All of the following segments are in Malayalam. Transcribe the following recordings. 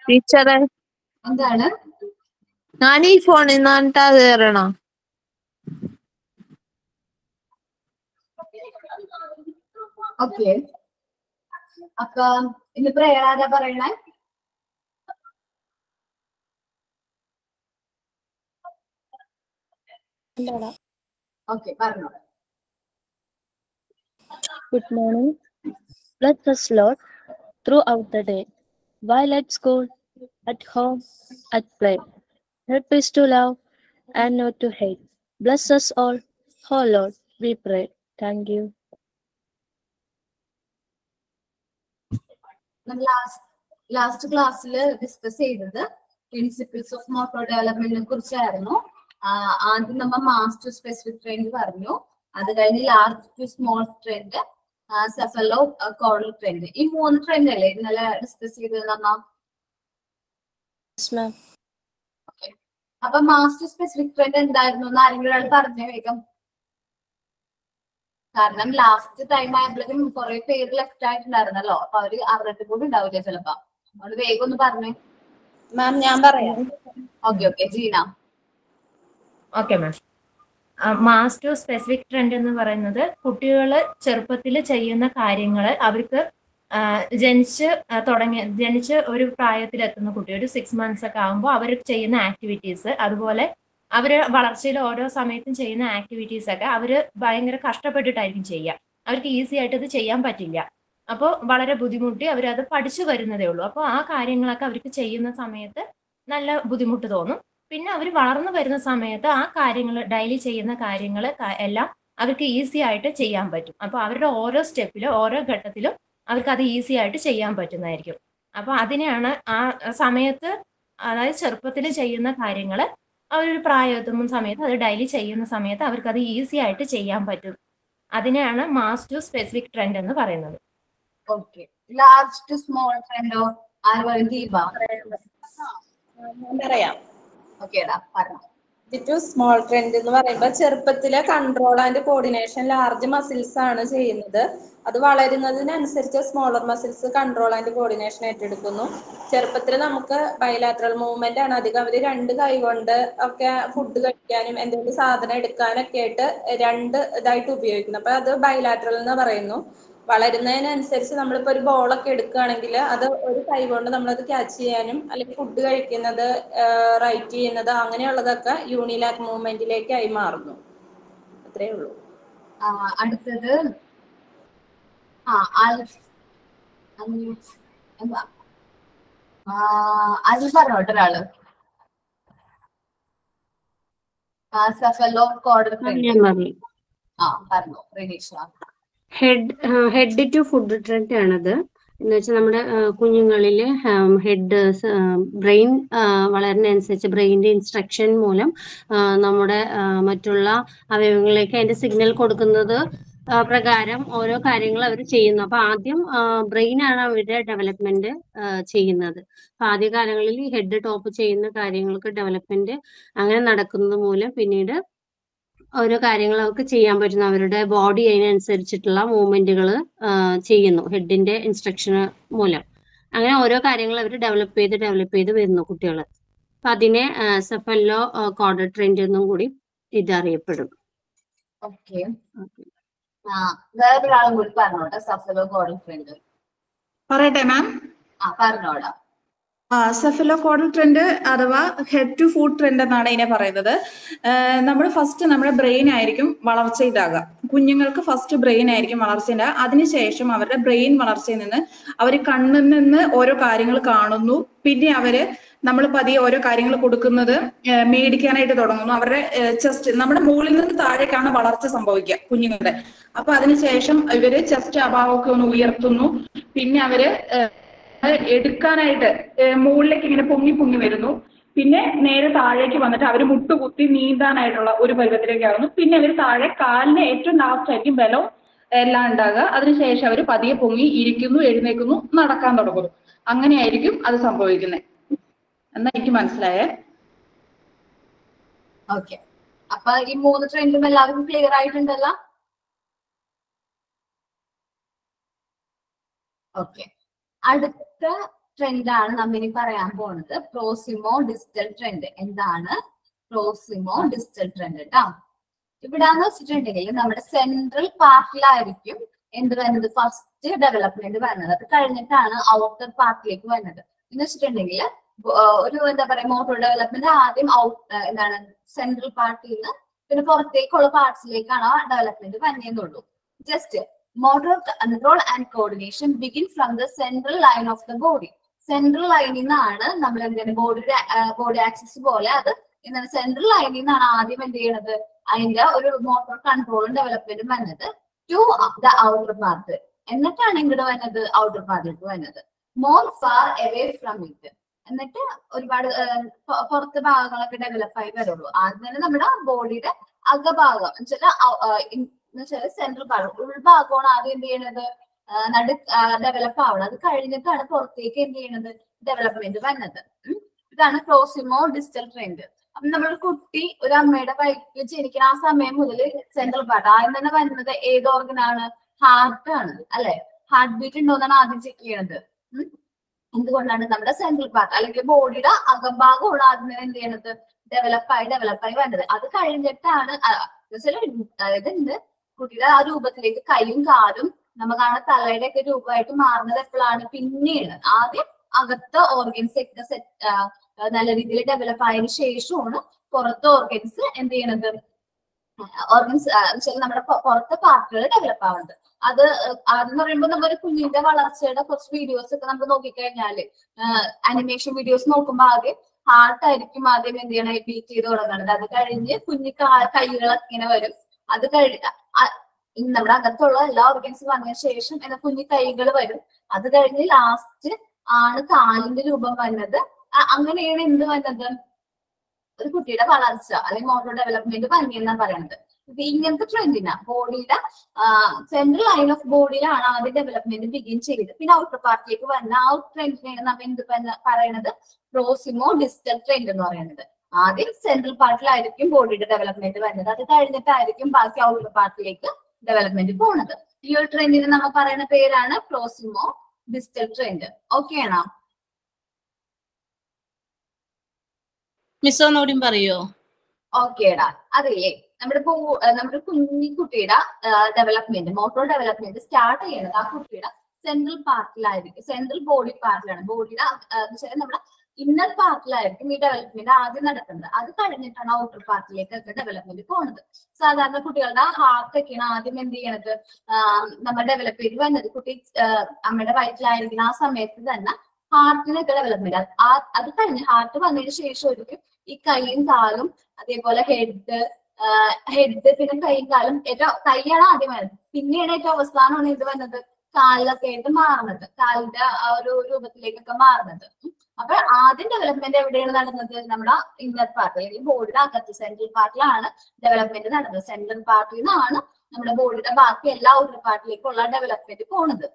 ടീച്ചറെ എന്താണ് ഞാൻ ഈ ഫോണിൽ നിന്നിട്ടാ കയറണോ ഓക്കെ അപ്പൊ ഇന്ന് പ്രേയർ ആരാ പറയണേ ഓക്കെ പറഞ്ഞോ Good morning. Bless us, Lord, throughout the day, while at school, at home, at play. Help us to love and not to hate. Bless us all, oh Lord, we pray. Thank you. നമ്മൾ ലാസ്റ്റ് ലാസ്റ്റ് ക്ലാസ്സിൽ ഡിസ്കസ് ചെയ്തത് പ്രിൻസിപ്പിൾസ് ഓഫ് മോട്ടോ ഡെവലപ്മെന്റിനെ കുറിച്ചായിരുന്നു ആഹ് ആദ്യം നമ്മൾ മാസ്റ്റർ സ്പെസിഫിക് ട്രെൻഡ് പറഞ്ഞു അത് കഴിഞ്ഞ് large to small trend cephalocaudal trend ഈ മൂന്ന് ട്രെൻഡ് അല്ലേ ഇന്നലെ ഡിസ്കസ് ചെയ്തത് നമ്മ Yes, ma'am. അപ്പൊ മാസ്റ്റർ സ്പെസിഫിക് ട്രെൻഡ് എന്തായിരുന്നു എന്ന് ആരെങ്കിലും ഒരാൾ പറഞ്ഞേ വേഗം കാരണം ലാസ്റ്റ് ടൈം ആയപ്പോഴേക്കും കുറെ പേര് ലെഫ്റ്റ് ആയിട്ടുണ്ടായിരുന്നല്ലോ അപ്പൊ അവര് അറിഞ്ഞിട്ട് കൂടി ഉണ്ടാവില്ല ചിലപ്പോ അതുകൊണ്ട് വേഗം ഒന്ന് പറഞ്ഞേ മാം ഞാൻ പറയാം okay okay Jeena okay ma'am master specific trend എന്ന് പറയുന്നത് കുട്ടികൾ ചെറുപ്പത്തിൽ ചെയ്യുന്ന കാര്യങ്ങൾ അവർക്ക് ആ, ജനിച്ച് ആ, തുടങ്ങിയ ജനിച്ച് ഒരു പ്രായത്തിലെത്തുന്ന കുട്ടി ഒരു സിക്സ് മന്ത്സ് ഒക്കെ ആകുമ്പോൾ അവർ ചെയ്യുന്ന ആക്ടിവിറ്റീസ് അതുപോലെ അവർ വളർച്ചയിൽ ഓരോ സമയത്തും ചെയ്യുന്ന ആക്ടിവിറ്റീസ് ഒക്കെ അവർ ഭയങ്കര കഷ്ടപ്പെട്ടിട്ടായിരിക്കും ചെയ്യുക അവർക്ക് ഈസി ആയിട്ട് അത് ചെയ്യാൻ പറ്റില്ല അപ്പോൾ വളരെ ബുദ്ധിമുട്ടി അവരത് പഠിച്ചു വരുന്നതേ ഉള്ളൂ അപ്പോൾ ആ കാര്യങ്ങളൊക്കെ അവർക്ക് ചെയ്യുന്ന സമയത്ത് നല്ല ബുദ്ധിമുട്ട് തോന്നും പിന്നെ അവർ വളർന്നു വരുന്ന സമയത്ത് ആ കാര്യങ്ങൾ ഡെയിലി ചെയ്യുന്ന കാര്യങ്ങൾ എല്ലാം അവർക്ക് ഈസി ആയിട്ട് ചെയ്യാൻ പറ്റും അപ്പോൾ അവരുടെ ഓരോ സ്റ്റെപ്പിലും ഓരോ ഘട്ടത്തിലും അവർക്ക് അത് ഈസി ആയിട്ട് ചെയ്യാൻ പറ്റുന്നതായിരിക്കും അപ്പോൾ അതിനെയാണ് ആ സമയത്ത് അതായത് ചെറുപ്പത്തിൽ ചെയ്യുന്ന കാര്യങ്ങൾ അവരൊരു പ്രായം എത്തുന്ന സമയത്ത് അത് ഡെയിലി ചെയ്യുന്ന സമയത്ത് അവർക്ക് അത് ഈസി ആയിട്ട് ചെയ്യാൻ പറ്റും അതിനെയാണ് മാസ് ടു സ്പെസിഫിക് ട്രെൻഡ് എന്ന് പറയുന്നത് ഓക്കെ ലാർജ് ടു സ്മോൾ ട്രെൻഡോ ആര് പറയും ദീപ ഞാൻ പറയാം ഓക്കേടാ പറഞ്ഞു ടു സ്മോൾ ട്രെൻഡ് എന്ന് പറയുമ്പോൾ ചെറുപ്പത്തിലെ control and coordination large muscles ആണ് ചെയ്യുന്നത് അത് വളരുന്നതിനനുസരിച്ച് smaller muscles control and coordination ഏറ്റെടുക്കുന്നു ചെറുപ്പത്തിൽ നമുക്ക് ബൈലാറ്ററൽ മൂവ്മെന്റ് ആണ് അധികം അവര് രണ്ട് കൈ കൊണ്ട് ഒക്കെ ഫുഡ് കഴിക്കാനും എന്തെങ്കിലും സാധനം എടുക്കാനൊക്കെ ആയിട്ട് രണ്ട് ഇതായിട്ട് ഉപയോഗിക്കുന്നു അപ്പൊ അത് ബൈലാറ്ററൽ എന്ന് പറയുന്നു വളരുന്നതിനനുസരിച്ച് നമ്മളിപ്പോ ഒരു ബോളൊക്കെ എടുക്കുകയാണെങ്കിൽ അത് ഒരു കൈ കൊണ്ട് നമ്മളത് ക്യാച്ച് ചെയ്യാനും അല്ലെങ്കിൽ ഫുഡ് കഴിക്കുന്നത് റൈറ്റ് ചെയ്യുന്നത് അങ്ങനെയുള്ളതൊക്കെ യൂണിലാക് മൂവ്മെന്റിലേക്കായി മാറുന്നു അത്രേ ഉള്ളൂ ആ, അടുത്തത് ആ അൽഫ് അൽഫ് എന്താ ആ, അൽഫ് പറഞ്ഞോട്ടെ ഒരാള് സെഫലോ കോഡർ ഞാൻ പറയും ആ പറഞ്ഞു Rineesha head head to foot trend ആണത് എന്ന് വെച്ചാൽ നമ്മുടെ ആ, കുഞ്ഞുങ്ങളില് ഹെഡ് ബ്രെയിൻ വളരുന്നതനുസരിച്ച് ബ്രെയിനിന്റെ ഇൻസ്ട്രക്ഷൻ മൂലം ആ, നമ്മുടെ ആ, മറ്റുള്ള അവയവങ്ങളിലേക്ക് അതിന്റെ സിഗ്നൽ കൊടുക്കുന്നത് ആ, പ്രകാരം ഓരോ കാര്യങ്ങൾ അവർ ചെയ്യുന്നു അപ്പൊ ആദ്യം ബ്രെയിൻ ആണ് അവരുടെ ഡെവലപ്മെന്റ് ചെയ്യുന്നത് അപ്പൊ ആദ്യകാലങ്ങളിൽ ഹെഡ് ടോപ്പ് ചെയ്യുന്ന കാര്യങ്ങൾക്ക് ഡെവലപ്മെന്റ് അങ്ങനെ നടക്കുന്നത് മൂലം പിന്നീട് ഓരോ കാര്യങ്ങൾ അവർക്ക് ചെയ്യാൻ പറ്റുന്നു അവരുടെ ബോഡി അതിനനുസരിച്ചിട്ടുള്ള മൂവ്മെന്റുകൾ ചെയ്യുന്നു ഹെഡിന്റെ ഇൻസ്ട്രക്ഷൻ മൂലം അങ്ങനെ ഓരോ കാര്യങ്ങൾ അവർ ഡെവലപ്പ് ചെയ്ത് ഡെവലപ്പ് ചെയ്ത് വരുന്നു കുട്ടികൾ അപ്പൊ അതിനെ സെഫല്ലോ കോഡർ ട്രെൻഡ് എന്നും കൂടി ഇത് അറിയപ്പെടും ഓക്കെ ആ വേറൊരാളും കൂടി പറഞ്ഞോട്ടെ സെഫലോ കോഡർ ഫ്രണ്ട് പറയട്ടെ മാം ആ പറഞ്ഞോടാ സെഫലോകോഡൽ ട്രെൻഡ് അഥവാ ഹെഡ് ടു ഫുഡ് ട്രെൻഡ് എന്നാണ് ഇതിനെ പറയുന്നത് നമ്മൾ ഫസ്റ്റ് നമ്മുടെ ബ്രെയിൻ ആയിരിക്കും വളർച്ച ഇതാകുക കുഞ്ഞുങ്ങൾക്ക് ഫസ്റ്റ് ബ്രെയിൻ ആയിരിക്കും വളർച്ച ഉണ്ടാകുക അതിനുശേഷം അവരുടെ ബ്രെയിൻ വളർച്ചയിൽ നിന്ന് അവർ കണ്ണിൽ നിന്ന് ഓരോ കാര്യങ്ങൾ കാണുന്നു പിന്നെ അവര് നമ്മൾ പതിയെ ഓരോ കാര്യങ്ങൾ കൊടുക്കുന്നത് ഏഹ് മേടിക്കാനായിട്ട് തുടങ്ങുന്നു അവരുടെ ചെസ്റ്റ് നമ്മുടെ മുകളിൽ നിന്ന് താഴേക്കാണ് വളർച്ച സംഭവിക്കുക കുഞ്ഞുങ്ങളുടെ അപ്പൊ അതിനുശേഷം ഇവര് ചെസ്റ്റ് അഭാവമൊക്കെ ഒന്ന് ഉയർത്തുന്നു പിന്നെ അവര് ഏഹ് എടുക്കാനായിട്ട് ഏഹ് മുകളിലേക്ക് ഇങ്ങനെ പൊങ്ങി പൊങ്ങി വരുന്നു പിന്നെ നേരെ താഴേക്ക് വന്നിട്ട് അവർ മുട്ടുകുത്തി നീന്താനായിട്ടുള്ള ഒരു പരുവത്തിലേക്ക് ആകുന്നു പിന്നെ അവർ താഴെ കാലിന് ഏറ്റവും ലാസ്റ്റ് ആയിരിക്കും ബലം എല്ലാം ഉണ്ടാകുക അതിനുശേഷം അവർ പതിയെ പൊങ്ങി ഇരിക്കുന്നു എഴുന്നേക്കുന്നു നടക്കാൻ തുടങ്ങുന്നു അങ്ങനെയായിരിക്കും അത് സംഭവിക്കുന്നത് എന്നാ എനിക്ക് മനസ്സിലായേ ഓക്കെ അപ്പൊ ഈ മൂന്ന് ട്രെൻഡും എല്ലാവർക്കും ക്ലിയർ ആയിട്ടുണ്ടല്ലോ ഓക്കെ അടുത്ത ട്രെൻഡ് ആണ് നമ്മ ഇനി പറയാൻ പോകുന്നത് പ്രോസിമോ ഡിജിറ്റൽ ട്രെൻഡ് എന്താണ് പ്രോസിമോ ഡിജിറ്റൽ ട്രെൻഡ് കേട്ടോ ഇവിടാന്ന് വെച്ചിട്ടുണ്ടെങ്കിൽ നമ്മുടെ സെൻട്രൽ പാർട്ടിലായിരിക്കും എന്ത് വരുന്നത് ഫസ്റ്റ് ഡെവലപ്മെന്റ് വരുന്നത് അത് കഴിഞ്ഞിട്ടാണ് ഔട്ടർ പാർട്ടിലേക്ക് വരുന്നത് എന്ന് വെച്ചിട്ടുണ്ടെങ്കിൽ ഒരു എന്താ പറയാ മോട്ടോർ ഡെവലപ്മെന്റ് ആദ്യം ഔട്ട് എന്താണ് സെൻട്രൽ പാർട്ടിയിൽ നിന്ന് പിന്നെ പുറത്തേക്കുള്ള പാർട്സിലേക്കാണ് ആ ഡെവലപ്മെന്റ് വന്നേന്നുള്ളൂ just motor control and coordination begin from the central line of the body central ലൈനിൽ നിന്നാണ് നമ്മൾ എന്താണ് ബോഡിയുടെ ബോഡി ആക്സിസ് പോലെ അത് എന്താണ് സെൻട്രൽ ലൈനിൽ നിന്നാണ് ആദ്യം എന്ത് ചെയ്യണത് അതിന്റെ ഒരു മോട്ടോർ കൺട്രോളും ഡെവലപ്മെന്റും വന്നത് ടു ദ ഔട്ടർ പാർട്ട് എന്നിട്ടാണ് ഇങ്ങോട്ട് വന്നത് ഔട്ടർ പാർട്ടിലേക്ക് വന്നത് more far away from it എന്നിട്ട് ഒരുപാട് പുറത്തെ ഭാഗങ്ങളൊക്കെ ഡെവലപ്പ് ആയി വരുള്ളൂ ആദ്യം തന്നെ നമ്മുടെ ബോഡിയുടെ അകഭാഗം എന്നുവെച്ചാൽ സെൻട്രൽ ഭാഗം ഉൾഭാഗമാണ് ആദ്യം എന്ത് ചെയ്യണത് നടു ഡെവലപ്പ് ആവണം അത് കഴിഞ്ഞിട്ടാണ് പുറത്തേക്ക് എന്ത് ചെയ്യണത് ഡെവലപ്മെന്റ് വന്നത് ഇതാണ് ക്രോസിമോ ഡിജിറ്റൽ ട്രെൻഡ് അപ്പൊ നമ്മളൊരു കുട്ടി ഒരു അമ്മയുടെ വയറ്റിൽ ജനിക്കുന്ന ആ സമയം മുതൽ സെൻട്രൽ പാർട്ട് ആദ്യം തന്നെ വരുന്നത് ഏത് ഓർഗനാണ് ഹാർട്ട് ആണ് അല്ലെ ഹാർട്ട് ബീറ്റ് ഉണ്ടോന്നാണ് ആദ്യം ചെക്ക് ചെയ്യണത് എന്തുകൊണ്ടാണ് നമ്മുടെ സെൻട്രൽ പാർട്ട് അല്ലെങ്കിൽ ബോഡിയുടെ അകംഭാഗമാണ് ആദ്യം തന്നെ എന്ത് ചെയ്യണത് ഡെവലപ്പായി ഡെവലപ്പായി വരുന്നത് അത് കഴിഞ്ഞിട്ടാണ് ഇതുണ്ട് കുട്ടിയുടെ ആ രൂപത്തിലേക്ക് കൈയും കാലും നമുക്കാണ് തലയുടെ ഒക്കെ രൂപമായിട്ട് മാറുന്നത് എപ്പോഴാണ് പിന്നെയാണ് ആദ്യം അകത്തെ ഓർഗൻസ് ഒക്കെ സെറ്റ് നല്ല രീതിയിൽ ഡെവലപ്പ് ആയതിനു ശേഷമാണ് പുറത്തെ ഓർഗൻസ് എന്ത് ചെയ്യണത് ഓർഗൻസ് നമ്മുടെ പുറത്തെ പാർട്ടുകൾ ഡെവലപ്പ് ആവുന്നത് അത് അതെന്ന് പറയുമ്പോൾ നമ്മുടെ കുഞ്ഞിന്റെ വളർച്ചയുടെ കുറച്ച് വീഡിയോസ് ഒക്കെ നമുക്ക് നോക്കിക്കഴിഞ്ഞാല് അനിമേഷൻ വീഡിയോസ് നോക്കുമ്പോൾ ആദ്യം ഹാർട്ട് ആയിരിക്കും ആദ്യം എന്ത് ചെയ്യണം ബീറ്റ് ചെയ്ത് തുടങ്ങുന്നത് അത് കഴിഞ്ഞ് കുഞ്ഞു കൈകളൊക്കെ ഇങ്ങനെ വരും അത് കഴിഞ്ഞ് നമ്മുടെ അകത്തുള്ള എല്ലാ ഓർഗൻസും വന്നതിന് ശേഷം എന്ന കുഞ്ഞു കൈകൾ വരും അത് കഴിഞ്ഞ് ലാസ്റ്റ് ആണ് കാലിന്റെ രൂപം വന്നത് അങ്ങനെയാണ് എന്ത് വന്നത് ഒരു കുട്ടിയുടെ വളർച്ച അല്ലെങ്കിൽ മോട്ടോർ ഡെവലപ്മെന്റ് ഭംഗിയെന്നാണ് പറയുന്നത് ഇത് ഇങ്ങനത്തെ ട്രെൻഡിനാ ബോഡിയുടെ സെൻട്രൽ ലൈൻ ഓഫ് ബോഡിയിലാണ് ആദ്യം ഡെവലപ്മെന്റ് ബിഗിൻ ചെയ്തത് പിന്നെ ഔട്ടർ പാർട്ടിലേക്ക് വന്ന ആ ട്രെൻഡിനെയാണ് നമ്മൾ എന്ത് പറയുന്നത് പ്രോസിമോ ഡിജിറ്റൽ ട്രെൻഡ് എന്ന് പറയുന്നത് ആദ്യം സെൻട്രൽ പാർട്ടിലായിരിക്കും ബോഡിയുടെ ഡെവലപ്മെന്റ് വരുന്നത് അത് കഴിഞ്ഞിട്ടായിരിക്കും ബാക്കി ഔട്ടർ പാർട്ടിലേക്ക് ഡെവലപ്മെന്റ് പോണത് ഈ ഒരു ട്രെൻഡിന് നമ്മൾ പറയുന്ന പേരാണ് പ്രോസിമോ ഡിജിറ്റൽ ട്രെൻഡ് ഓക്കെ ആണോ മിസ് ഒന്നുകൂടി പറയോ ഓക്കേടാ അതില്ലേ നമ്മുടെ നമ്മുടെ കുഞ്ഞി കുട്ടിയുടെ ഡെവലപ്മെന്റ് മോട്ടോർ ഡെവലപ്മെന്റ് സ്റ്റാർട്ട് ചെയ്യണത് ആ കുട്ടിയുടെ സെൻട്രൽ പാർട്ടിലായിരിക്കും സെൻട്രൽ ബോഡി പാർട്ടിലാണ് ബോഡിയുടെ നമ്മുടെ ഇന്നർ പാർട്ടിലായിരിക്കും ഈ ഡെവലപ്മെന്റ് ആദ്യം നടക്കുന്നത് അത് കഴിഞ്ഞിട്ടാണ് ഔട്ടർ പാർട്ടിലേക്കൊക്കെ ഡെവലപ്മെന്റ് പോകുന്നത് സാധാരണ കുട്ടികളുടെ ഹാർട്ട് ഒക്കെയാണ് ആദ്യം എന്ത് ചെയ്യണത് നമ്മൾ ഡെവലപ്പ് ചെയ്ത് വരുന്നത് കുട്ടി അമ്മയുടെ വയറ്റിലായിരിക്കുന്ന ആ സമയത്ത് തന്നെ ഹാർട്ടിനൊക്കെ ഡെവലപ്മെന്റ് അത് കഴിഞ്ഞ് ഹാർട്ട് വന്നതിന് ശേഷം ഒരിക്കലും ഈ കൈയും കാലും അതേപോലെ ഹെഡ് ഹെഡ് പിന്നെ കൈയും കാലും ഏറ്റവും കൈയാണ് ആദ്യം വരുന്നത് പിന്നെയാണ് ഏറ്റവും അവസാനമാണ് ഇത് വന്നത് കാലിലൊക്കെ ആയിട്ട് മാറുന്നത് കാലിന്റെ ആ ഒരു രൂപത്തിലേക്കൊക്കെ മാറുന്നത് അപ്പൊ ആദ്യം ഡെവലപ്മെന്റ് എവിടെയാണ് നടന്നത് നമ്മുടെ ഇന്നർ പാർട്ട് അല്ലെങ്കിൽ ബോഡിയുടെ അകത്ത് സെൻട്രൽ പാർട്ടിലാണ് ഡെവലപ്മെന്റ് നടന്നത് സെൻട്രൽ പാർട്ടിൽ നിന്നാണ് നമ്മുടെ ബോഡിയുടെ ബാക്കി എല്ലാ ഔട്ടർ പാർട്ടിലേക്കുള്ള ഡെവലപ്മെന്റ് പോണത്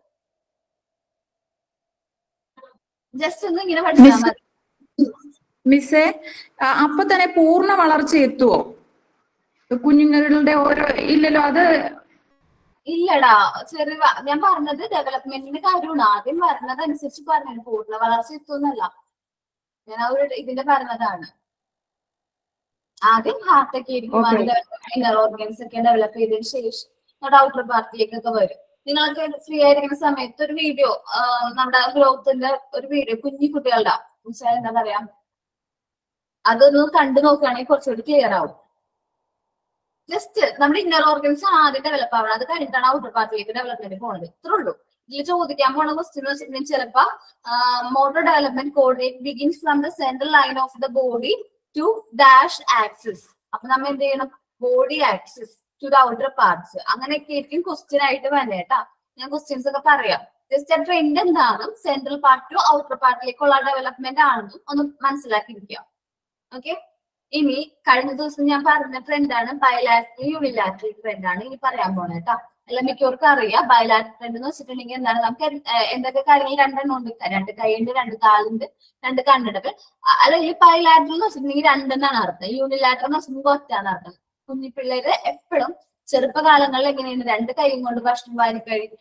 ജസ്റ്റ് ഒന്ന് ഇങ്ങനെ പഠിച്ചാൽ മതി മിസ്സേ അപ്പൊ തന്നെ പൂർണ്ണ വളർച്ച എത്തുവോ കുഞ്ഞുങ്ങളുടെ ഓരോ ഇല്ലല്ലോ അത് ഇല്ലടാ ചെറിയ ഞാൻ പറഞ്ഞത് ഡെവലപ്മെന്റിന്റെ കാര്യമാണ് ആദ്യം വരുന്നത് അനുസരിച്ച് പറഞ്ഞത് പൂർണ്ണ വളർച്ച എത്തുന്നല്ല ഞാൻ ആ ഒരു ഇതിന്റെ പറഞ്ഞതാണ് ആദ്യം ഹാർട്ട് ഒക്കെ ആയിരിക്കും ഇന്നർ ഓർഗൻസ് ഒക്കെ ഡെവലപ്പ് ചെയ്തതിനു ശേഷം നമ്മുടെ ഔട്ടർ പാർട്ടിലേക്കൊക്കെ വരും നിങ്ങൾക്ക് ഫ്രീ ആയിരിക്കുന്ന സമയത്ത് ഒരു വീഡിയോ നമ്മുടെ ഗ്രോത്തിന്റെ ഒരു വീഡിയോ കുഞ്ഞു കുട്ടികളുടെ എന്താ പറയാ അതൊന്ന് കണ്ടു നോക്കുകയാണെങ്കിൽ കുറച്ചുകൂടി ക്ലിയർ ആവും ജസ്റ്റ് നമ്മുടെ ഇന്നർ ഓർഗൻസ് ആദ്യം ഡെവലപ്പ് ആവണം അത് കഴിഞ്ഞിട്ടാണ് ഔട്ടർ പാർട്ടിലേക്ക് ഡെവലപ്മെന്റ് പോണത് ഇത്രേ ഉള്ളൂ ഇതിൽ ചോദിക്കാൻ പോണ ക്വസ്റ്റ്യൻ എന്ന് വെച്ചിട്ടുണ്ടെങ്കിൽ ചിലപ്പോ motor development coordinate begins from the central line of the body to dash axis അപ്പൊ നമ്മൾ എന്ത് ചെയ്യണം body axis to the outer parts അങ്ങനെയൊക്കെ ആയിരിക്കും ക്വസ്റ്റ്യൻ ആയിട്ട് വന്നേട്ടാ ഞാൻ ക്വസ്റ്റ്യൻസ് ഒക്കെ പറയാം ജസ്റ്റ് ആ ട്രെൻഡ് എന്താണെന്നും സെൻട്രൽ പാർട്ട് ടു ഔട്ടർ പാർട്ടിലേക്കുള്ള ഡെവലപ്മെന്റ് ആണെന്നും ഒന്ന് മനസ്സിലാക്കിയിരിക്കുക ഓക്കെ ഇനി കഴിഞ്ഞ ദിവസം ഞാൻ പറഞ്ഞ ട്രെൻഡാണ് ബയലാറ്ററൽ യൂണിലാറ്ററൽ ട്രെൻഡ് ആണ് ഇനി പറയാൻ പോണത് കേട്ടോ അല്ല മിക്കവർക്കും അറിയാം ബയലാറ്ററൽ ട്രെൻഡ് എന്ന് വെച്ചിട്ടുണ്ടെങ്കിൽ എന്താണ് നമുക്ക് എന്തൊക്കെ കാര്യങ്ങൾ രണ്ടെണ്ണം ഉണ്ട് രണ്ട് കൈയുണ്ട് രണ്ട് കാലുണ്ട് രണ്ട് കണ്ണുണ്ട് അല്ലെങ്കിൽ ബയലാറ്ററൽ എന്ന് വെച്ചിട്ടുണ്ടെങ്കിൽ രണ്ടെന്നാണ് അർത്ഥം യൂണിലാറ്ററൽ എന്ന് വെച്ചിട്ടുണ്ടെങ്കിൽ ഒറ്റാണ് അർത്ഥം കുഞ്ഞി പിള്ളേര് എപ്പോഴും ചെറുപ്പകാലങ്ങളിൽ എങ്ങനെയാണ് രണ്ട് കൈയും കൊണ്ട് ഭക്ഷണം വാരി കഴിക്കും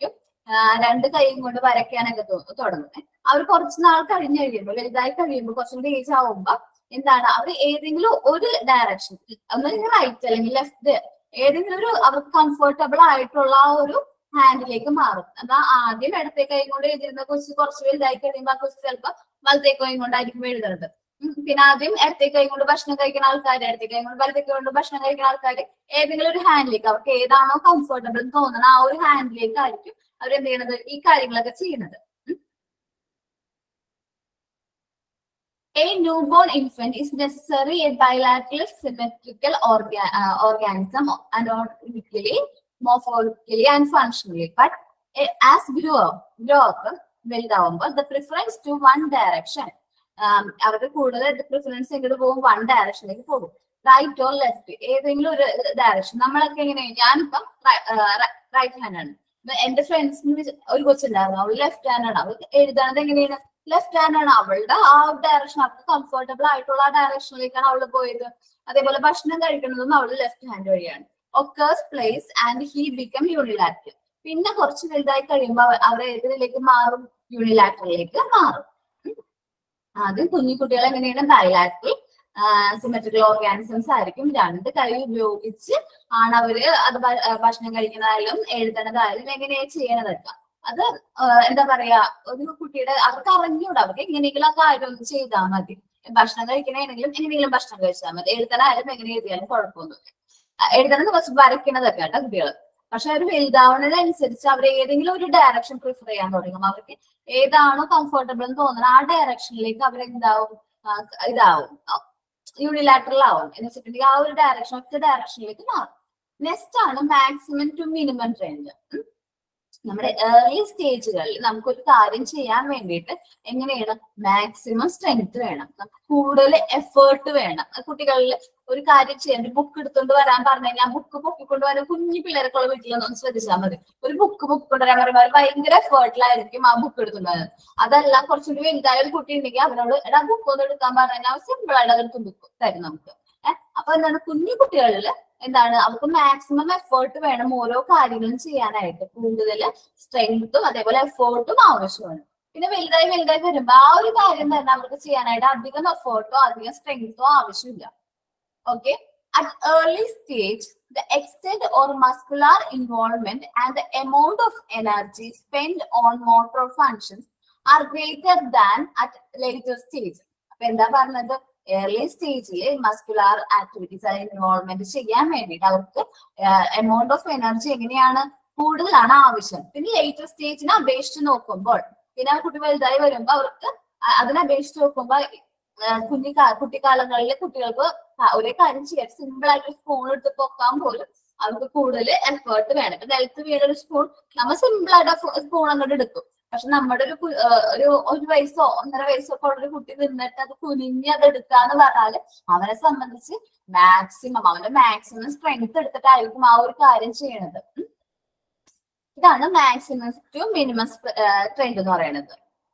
രണ്ട് കൈയും കൊണ്ട് വരയ്ക്കാനൊക്കെ തോ- തുടങ്ങുന്നത് അവർ കുറച്ച് നാൾ കഴിഞ്ഞ് കഴിയുമ്പോൾ വലുതായി കഴിയുമ്പോൾ കുറച്ചും കൂടി ഏജ് ആവുമ്പോ എന്താണ് അവർ ഏതെങ്കിലും ഒരു ഡയറക്ഷൻ ഒന്നെങ്കിൽ റൈറ്റ് അല്ലെങ്കിൽ ലെഫ്റ്റ് ഏതെങ്കിലും ഒരു അവർക്ക് കംഫർട്ടബിൾ ആയിട്ടുള്ള ആ ഒരു ഹാൻഡിലേക്ക് മാറും എന്നാ ആദ്യം ഇടത്തെ കൈ കൊണ്ട് എഴുതിയിരുന്ന കൊച്ചു കുറച്ച് വലുതായി കഴിയുമ്പോൾ ആ കൊച്ചു ചിലപ്പോൾ വലത്തെ കൈ കൊണ്ടായിരിക്കും എഴുതുന്നത് ഉം. പിന്നെ ആദ്യം ഇടത്തെ കൈ കൊണ്ട് ഭക്ഷണം കഴിക്കുന്ന ആൾക്കാർ ഇടത്തെ കൈ കൊണ്ട് വലത്തെ കൈ കൊണ്ട് ഭക്ഷണം കഴിക്കുന്ന ആൾക്കാർ ഏതെങ്കിലും ഒരു ഹാൻഡിലേക്ക് അവർക്ക് ഏതാണോ കംഫർട്ടബിൾ തോന്നുന്ന ആ ഒരു ഹാൻഡിലേക്ക് ആയിരിക്കും അവരെന്ത് ചെയ്യണത് ഈ കാര്യങ്ങളൊക്കെ ചെയ്യുന്നത് A newborn infant is necessary a bilateral symmetrical organ, uh, organism anatomically, morphologically and functionally. But a- as grow up, grow up, വലുതാവുമ്പോൾ the preference to one direction um, അവരുടെ കൂടുതൽ പ്രിഫറൻസ് എങ്ങോട്ട് പോകും വൺ ഡയറക്ഷനിലേക്ക് പോകും റൈറ്റ് ഓർ ലെഫ്റ്റ് ഏതെങ്കിലും ഒരു ഡയറക്ഷൻ നമ്മളൊക്കെ എങ്ങനെ ഞാനിപ്പം റൈറ്റ് ഹാൻഡ് ആണ് ഇപ്പൊ എന്റെ ഫ്രണ്ട്സിന് ഒരു കൊച്ചുണ്ടായിരുന്നു അവൾ ലെഫ്റ്റ് ഹാൻഡ് ആണ് അവൾ എഴുതാനത് എങ്ങനെയാണ് ലെഫ്റ്റ് ഹാൻഡ് ആണ് അവളുടെ ആ ഡയറക്ഷൻ അവർക്ക് കംഫർട്ടബിൾ ആയിട്ടുള്ള ആ ഡയറക്ഷനിലേക്കാണ് അവള് പോയത് അതേപോലെ ഭക്ഷണം കഴിക്കുന്നതും അവള് ലെഫ്റ്റ് ഹാൻഡ് വഴിയാണ് occurs place and he become unilateral പിന്നെ കുറച്ച് വലുതായി കഴിയുമ്പോൾ അവ- അവർ ഏതിലേക്ക് മാറും യൂണിലാറ്ററിലേക്ക് മാറും ഉം. ആദ്യം കുഞ്ഞു കുട്ടികൾ എങ്ങനെയാണ് ബയലാറ്ററൽ സിമെട്രിക്കൽ ഓർഗാനിസംസ് ആയിരിക്കും രണ്ട് കൈ ഉപയോഗിച്ച് ആണ് അവര് അത് ഭ- ആ, ഭക്ഷണം കഴിക്കുന്നതായാലും എഴുതണതായാലും എങ്ങനെയാ ചെയ്യണതൊക്കെ അത് ആ, എന്താ പറയാ ഒരു കുട്ടിയുടെ അവർക്ക് അറിഞ്ഞൂടാ അവർക്ക് എങ്ങനെയെങ്കിലും ആ കാര്യം ഒന്ന് ചെയ്താൽ മതി ഭക്ഷണം കഴിക്കണമെങ്കിലും എങ്ങനെയെങ്കിലും ഭക്ഷണം കഴിച്ചാൽ മതി എഴുതണായാലും എങ്ങനെ എഴുതിയാലും കുഴപ്പമൊന്നുമില്ല ആ, എഴുതണത് കുറച്ച് വരയ്ക്കണതൊക്കെ കേട്ടോ കുട്ടികൾ പക്ഷെ അവർ വലുതാവുന്നതനുസരിച്ച് അവർ ഏതെങ്കിലും ഒരു ഡയറക്ഷൻ പ്രിഫർ ചെയ്യാൻ തുടങ്ങും അവർക്ക് ഏതാണോ കംഫർട്ടബിൾ എന്ന് തോന്നുന്നത് ആ ഡയറക്ഷനിലേക്ക് അവരെന്താവും ആ, ഇതാവും യൂണിലാറ്ററൽ ആവും എന്ന് വെച്ചിട്ടുണ്ടെങ്കിൽ ആ ഒരു ഡയറക്ഷൻ ഒറ്റ ഡയറക്ഷനിലേക്ക് മാറും നെക്സ്റ്റ് ആണ് മാക്സിമം ടു മിനിമം ട്രെൻഡ് നമ്മുടെ ഏർലി സ്റ്റേജുകളിൽ നമുക്കൊരു കാര്യം ചെയ്യാൻ വേണ്ടിയിട്ട് എങ്ങനെയാണ് മാക്സിമം സ്ട്രെങ്ത് വേണം നമുക്ക് കൂടുതൽ എഫേർട്ട് വേണം കുട്ടികളിൽ ഒരു കാര്യം ചെയ്യാൻ ഒരു ബുക്ക് എടുത്തുകൊണ്ട് വരാൻ പറഞ്ഞു കഴിഞ്ഞാൽ ബുക്ക് പൊക്കിക്കൊണ്ട് വരാൻ കുഞ്ഞു പിള്ളേരൊക്കെ ഉള്ള വീട്ടിലൊന്നും ശ്രദ്ധിച്ചാൽ മതി ഒരു ബുക്ക് പൊക്കിക്കൊണ്ട് വരാൻ പറയുമ്പോൾ അവർ ഭയങ്കര എഫേർട്ടിലായിരിക്കും ആ ബുക്ക് എടുത്തുകൊണ്ട് വരുന്നത് അതല്ല കുറച്ചുകൂടി വലുതായ ഒരു കുട്ടി ഉണ്ടെങ്കിൽ അവനോട് എടാ ബുക്ക് ഒന്ന് എടുക്കാൻ പറഞ്ഞു കഴിഞ്ഞാൽ സിമ്പിൾ ആയിട്ട് അതെടുത്ത് ബുക്ക് തരും നമുക്ക് ഏഹ് അപ്പൊ എന്താണ് കുഞ്ഞു കുട്ടികളിൽ എന്താണ് അവർക്ക് മാക്സിമം എഫേർട്ട് വേണം ഓരോ കാര്യങ്ങളും ചെയ്യാനായിട്ട് കൂടുതൽ സ്ട്രെങ്ത്തും അതേപോലെ എഫേർട്ടും ആവശ്യമാണ് പിന്നെ വലുതായി വലുതായി വരുമ്പോ ആ ഒരു കാര്യം തന്നെ അവർക്ക് ചെയ്യാനായിട്ട് അധികം എഫേർട്ടോ അധികം സ്ട്രെങ്തോ ആവശ്യമില്ല okay at early stage the extent or muscular involvement and the amount of energy spent on motor functions are greater than at later stage. അപ്പൊ എന്താ പറഞ്ഞത് ഏർലി സ്റ്റേജിൽ മസ്കുലാർ ആക്ടിവിറ്റീസ് ഇൻവോൾവ്മെന്റ് ചെയ്യാൻ വേണ്ടിയിട്ട് അവർക്ക് എമൗണ്ട് ഓഫ് എനർജി എങ്ങനെയാണ് കൂടുതലാണ് ആവശ്യം പിന്നെ ലേറ്റർ സ്റ്റേജിനെ അപേക്ഷിച്ച് നോക്കുമ്പോൾ പിന്നെ ആ കുട്ടി വലുതായി വരുമ്പോൾ അവർക്ക് അ- അതിനെ അപേക്ഷിച്ച് നോക്കുമ്പോൾ കുഞ്ഞി കുട്ടിക്കാലങ്ങളിൽ കുട്ടികൾക്ക് ആ ഒരേ കാര്യം ചെയ്യാൻ സിമ്പിൾ ആയിട്ട് സ്പൂൺ എടുത്ത് പൊക്കാൻ പോലും അവർക്ക് കൂടുതൽ എഫേർട്ട് വേണം ഇപ്പൊ നിലത്ത് വീണ ഒരു സ്പൂൺ നമ്മൾ സിമ്പിൾ ആയിട്ട് സ്പൂൺ അങ്ങോട്ട് എടുക്കും പക്ഷെ നമ്മുടെ ഒരു കു- ആ, ഒരു ഒരു വയസ്സോ ഒന്നര വയസ്സോ ഒക്കെ ഉള്ള ഒരു കുട്ടി നിന്നിട്ട് അത് കുനിഞ്ഞ് അത് എടുക്കാന്ന് പറഞ്ഞാല് അവനെ സംബന്ധിച്ച് മാക്സിമം അവന്റെ മാക്സിമം സ്ട്രെങ്ത് എടുത്തിട്ടായിരിക്കും ആ ഒരു കാര്യം ചെയ്യണത് ഉം. ഇതാണ് മാക്സിമം ടു മിനിമം ട്രെൻഡ് എന്ന് പറയുന്നത്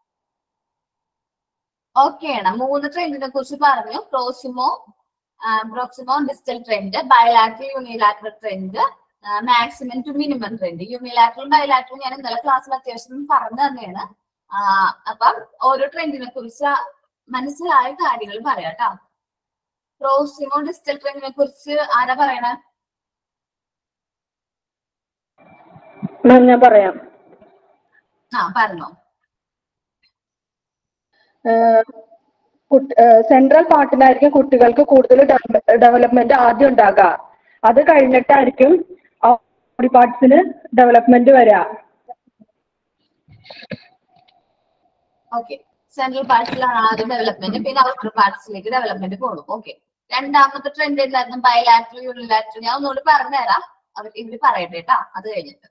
ഓക്കെയാണ് മൂന്ന് ട്രെൻഡിനെ കുറിച്ച് പറഞ്ഞു proximo proximodistal trend bilateral unilateral trend maximum to minimum trend unilateral bilateral ഞാൻ ഇന്നലെ ക്ലാസ്സിൽ അത്യാവശ്യം പറഞ്ഞു തന്നെയാണ് ആ, അപ്പം ഓരോ ട്രെൻഡിനെ കുറിച്ച് മനസ്സിലായ കാര്യങ്ങൾ പറയാം കേട്ടോ പ്രോസിമോ ഡിജിറ്റൽ ട്രെൻഡിനെ കുറിച്ച് ആരാ പറയണേ മാം ഞാൻ പറയാം ആ പറഞ്ഞോ സെൻട്രൽ പാർട്ടിലായിരിക്കും കുട്ടികൾക്ക് കൂടുതൽ ഡെവലപ്മെന്റ് ആദ്യം ഉണ്ടാകുക അത് കഴിഞ്ഞിട്ടായിരിക്കും ബോഡി പാർട്സിന് ഡെവലപ്മെന്റ് വരിക ഓക്കെ സെൻട്രൽ പാർട്സിലാണ് ആദ്യം ഡെവലപ്മെന്റ് പിന്നെ ഔട്ടർ പാർട്സിലേക്ക് ഡെവലപ്മെന്റ് പോകും ഓക്കെ രണ്ടാമത്തെ ട്രെൻഡ് എന്തായിരുന്നു ബയലാറ്ററൽ യൂണിലാറ്ററൽ ഞാൻ ഒന്നുകൂടി പറഞ്ഞുതരാം അവർ ഇവര് പറയട്ടെ കേട്ടാ അത് കഴിഞ്ഞിട്ട്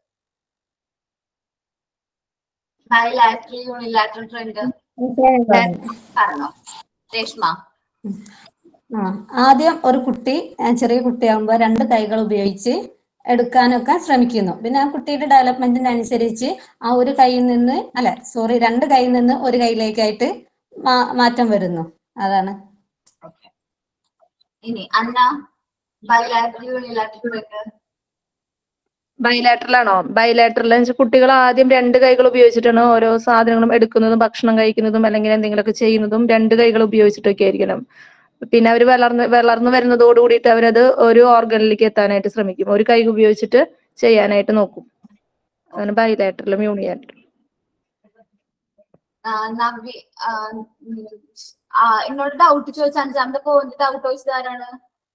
ബയലാറ്ററൽ യൂണിലാറ്ററൽ ട്രെൻഡ് പറഞ്ഞോ രേഷ്മ ആ ആദ്യം ഒരു കുട്ടി ആ, ചെറിയ കുട്ടിയാകുമ്പോൾ രണ്ട് കൈകൾ ഉപയോഗിച്ച് എടുക്കാനൊക്കെ ശ്രമിക്കുന്നു പിന്നെ ആ കുട്ടിയുടെ ഡെവലപ്മെന്റിനനുസരിച്ച് ആ ഒരു കൈയിൽ നിന്ന് അല്ല സോറി രണ്ട് കൈയിൽ നിന്ന് ഒരു കൈയിലേക്കായിട്ട് മാ- മാറ്റം വരുന്നു അതാണ് ഓക്കെ ഇനി Anna bilateral unilateral trend bilateral ആണോ ബൈലാറ്ററൽ വെച്ചാൽ കുട്ടികൾ ആദ്യം രണ്ട് കൈകൾ ഉപയോഗിച്ചിട്ടാണ് ഓരോ സാധനങ്ങളും എടുക്കുന്നതും ഭക്ഷണം കഴിക്കുന്നതും അല്ലെങ്കിൽ എന്തെങ്കിലുമൊക്കെ ചെയ്യുന്നതും രണ്ട് കൈകൾ ഉപയോഗിച്ചിട്ടൊക്കെ ആയിരിക്കണം പിന്നെ അവർ വളർന്ന് വളർന്നു വരുന്നതോട് കൂടിയിട്ട് അവരത് ഒരു ഓർഗനിലേക്ക് എത്താനായിട്ട് ശ്രമിക്കും ഒരു കൈ ഉപയോഗിച്ചിട്ട് ചെയ്യാനായിട്ട് നോക്കും അതാണ് ബൈലാറ്ററലും യൂണിലാറ്ററലും ആ, നവി ആ, ഉം, ആ, എന്നോട് ഡൗട്ട് ചോദിച്ച അഞ്ചാമത്തെ പോയിന്റ് ഡൗട്ട് ചോദിച്ചത് ആരാണ്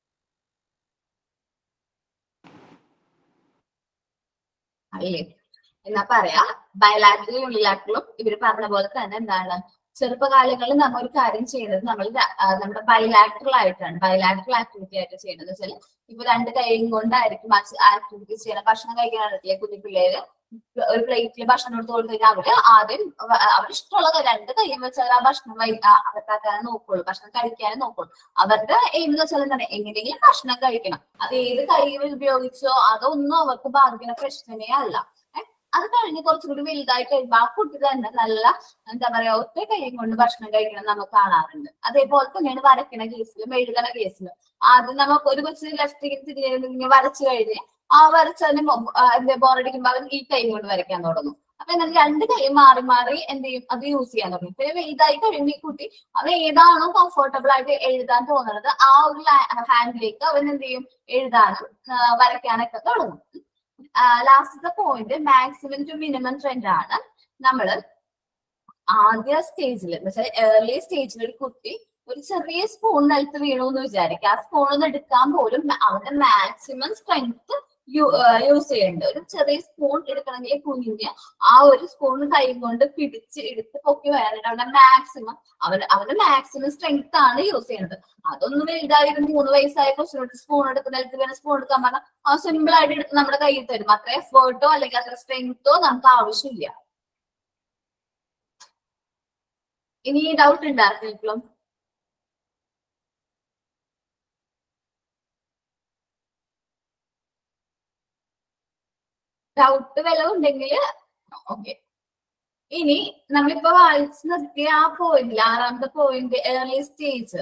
അല്ലേ എന്നാ പറയാ ബയലാറ്ററലും യൂണിലാറ്ററലും ഇവര് പറഞ്ഞ പോലെ തന്നെ എന്താണ് ചെറുപ്പകാലങ്ങളിൽ നമ്മൾ ഒരു കാര്യം ചെയ്യുന്നത് നമ്മൾ ര- ആ, നമ്മുടെ ബയലാറ്ററൽ ആയിട്ടാണ് ബയലാറ്ററൽ ആക്ടിവിറ്റി ആയിട്ട് ചെയ്യുന്നത് വെച്ചാൽ ഇപ്പൊ രണ്ട് കൈയും കൊണ്ടായിരിക്കും ആക്ടിവിറ്റീസ് ചെയ്യണം ഭക്ഷണം കഴിക്കാനായിട്ടില്ലേ കുഞ്ഞു പിള്ളേര് ഒരു പ്ലേറ്റിൽ ഭക്ഷണം എടുത്ത് കൊടുത്തു കഴിഞ്ഞാൽ അവര് ആദ്യം അവ- അവര് ഇഷ്ടമുള്ള ക- രണ്ട് കൈയും വെച്ചാൽ ആ ഭക്ഷണം വൈ- ആ അകത്താക്കാനേ നോക്കുള്ളൂ ഭക്ഷണം കഴിക്കാനേ നോക്കുള്ളൂ അവരുടെ എയിം എന്ന് വെച്ചാൽ എന്താണ് എങ്ങനെയെങ്കിലും ഭക്ഷണം കഴിക്കണം അത് ഏത് കൈ ഉപയോഗിച്ചോ അതൊന്നും അവർക്ക് ബാധിക്കുന്ന പ്രശ്നമേ അല്ല ഏ? അത് കഴിഞ്ഞ് കുറച്ചുകൂടി വലുതായി കഴിയുമ്പോൾ ആ കുട്ടി തന്നെ നല്ല എന്താ പറയാ ഒറ്റ കൈയും കൊണ്ട് ഭക്ഷണം കഴിക്കണം നമുക്ക് കാണാറുണ്ട് അതേപോലെ തന്നെയാണ് വരയ്ക്കണ കേസിലും എഴുതണ കേസിലും ആദ്യം നമുക്ക് ഒരു കൊച്ചു ലെഫ്റ്റ് തിരിഞ്ഞ് വരച്ചു കഴിഞ്ഞ് ആ വരച്ചതിന് എന്താ ബോറടിക്കുമ്പോൾ അവൻ ഈ കൈ കൊണ്ട് വരയ്ക്കാൻ തുടങ്ങും അപ്പൊ എന്നാൽ രണ്ട് കൈ മാറി മാറി എന്ത് ചെയ്യും അത് യൂസ് ചെയ്യാൻ തുടങ്ങും പിന്നെ വലുതായി കഴിയുമ്പോൾ ഈ കുട്ടി അവൻ ഏതാണോ കംഫർട്ടബിൾ ആയിട്ട് എഴുതാൻ തോന്നുന്നത് ആ ഒരു ഹാൻഡിലേക്ക് അവൻ എന്ത് ചെയ്യും എഴുതാനും ആ, വരയ്ക്കാനൊക്കെ തുടങ്ങും ലാസ്റ്റത്തെ point maximum to minimum trend ആണ് നമ്മള് ആദ്യ സ്റ്റേജിൽ വെച്ചാൽ ഏർലി സ്റ്റേജിൽ ഒരു കുട്ടി ഒരു ചെറിയ സ്പൂൺ നിലത്ത് വീണു എന്ന് വിചാരിക്കുക ആ സ്പൂൺ ഒന്ന് എടുക്കാൻ പോലും അവന്റെ മാക്സിമം സ്ട്രെങ്ത് യൂസ് ചെയ്യുന്നുണ്ട് ഒരു ചെറിയ സ്പൂൺ എടുക്കണമെങ്കിൽ കുഞ്ഞിന് ആ ഒരു സ്പൂൺ കൈ കൊണ്ട് പിടിച്ച് എടുത്ത് പൊക്കി വരാനായിട്ട് അവന്റെ മാക്സിമം അവന് അവന്റെ മാക്സിമം സ്ട്രെങ്ത് ആണ് യൂസ് ചെയ്യുന്നത് അതൊന്നും വലുതായി ഒരു മൂന്ന് വയസ്സായ കൊച്ചിനോട് സ്പൂൺ എടുക്കുന്ന നിലത്ത് വീണ സ്പൂൺ എടുക്കാൻ പറഞ്ഞാൽ ആ സിമ്പിൾ ആയിട്ട് എടുത്ത് നമ്മുടെ കയ്യിൽ തരും അത്ര എഫേർട്ടോ അല്ലെങ്കിൽ അത്ര സ്ട്രെങ്തോ നമുക്ക് ആവശ്യമില്ല ഇനി ഡൗട്ട് ഉണ്ടായിരുന്നെങ്കിലും ഡൗട്ട് വല്ല ഉണ്ടെങ്കിൽ ഓക്കെ ഇനി നമ്മളിപ്പോ വായിച്ചു നിർത്തിയ ആ പോയിന്റിൽ ആറാമത്തെ പോയിന്റ് ഏർലി സ്റ്റേജ്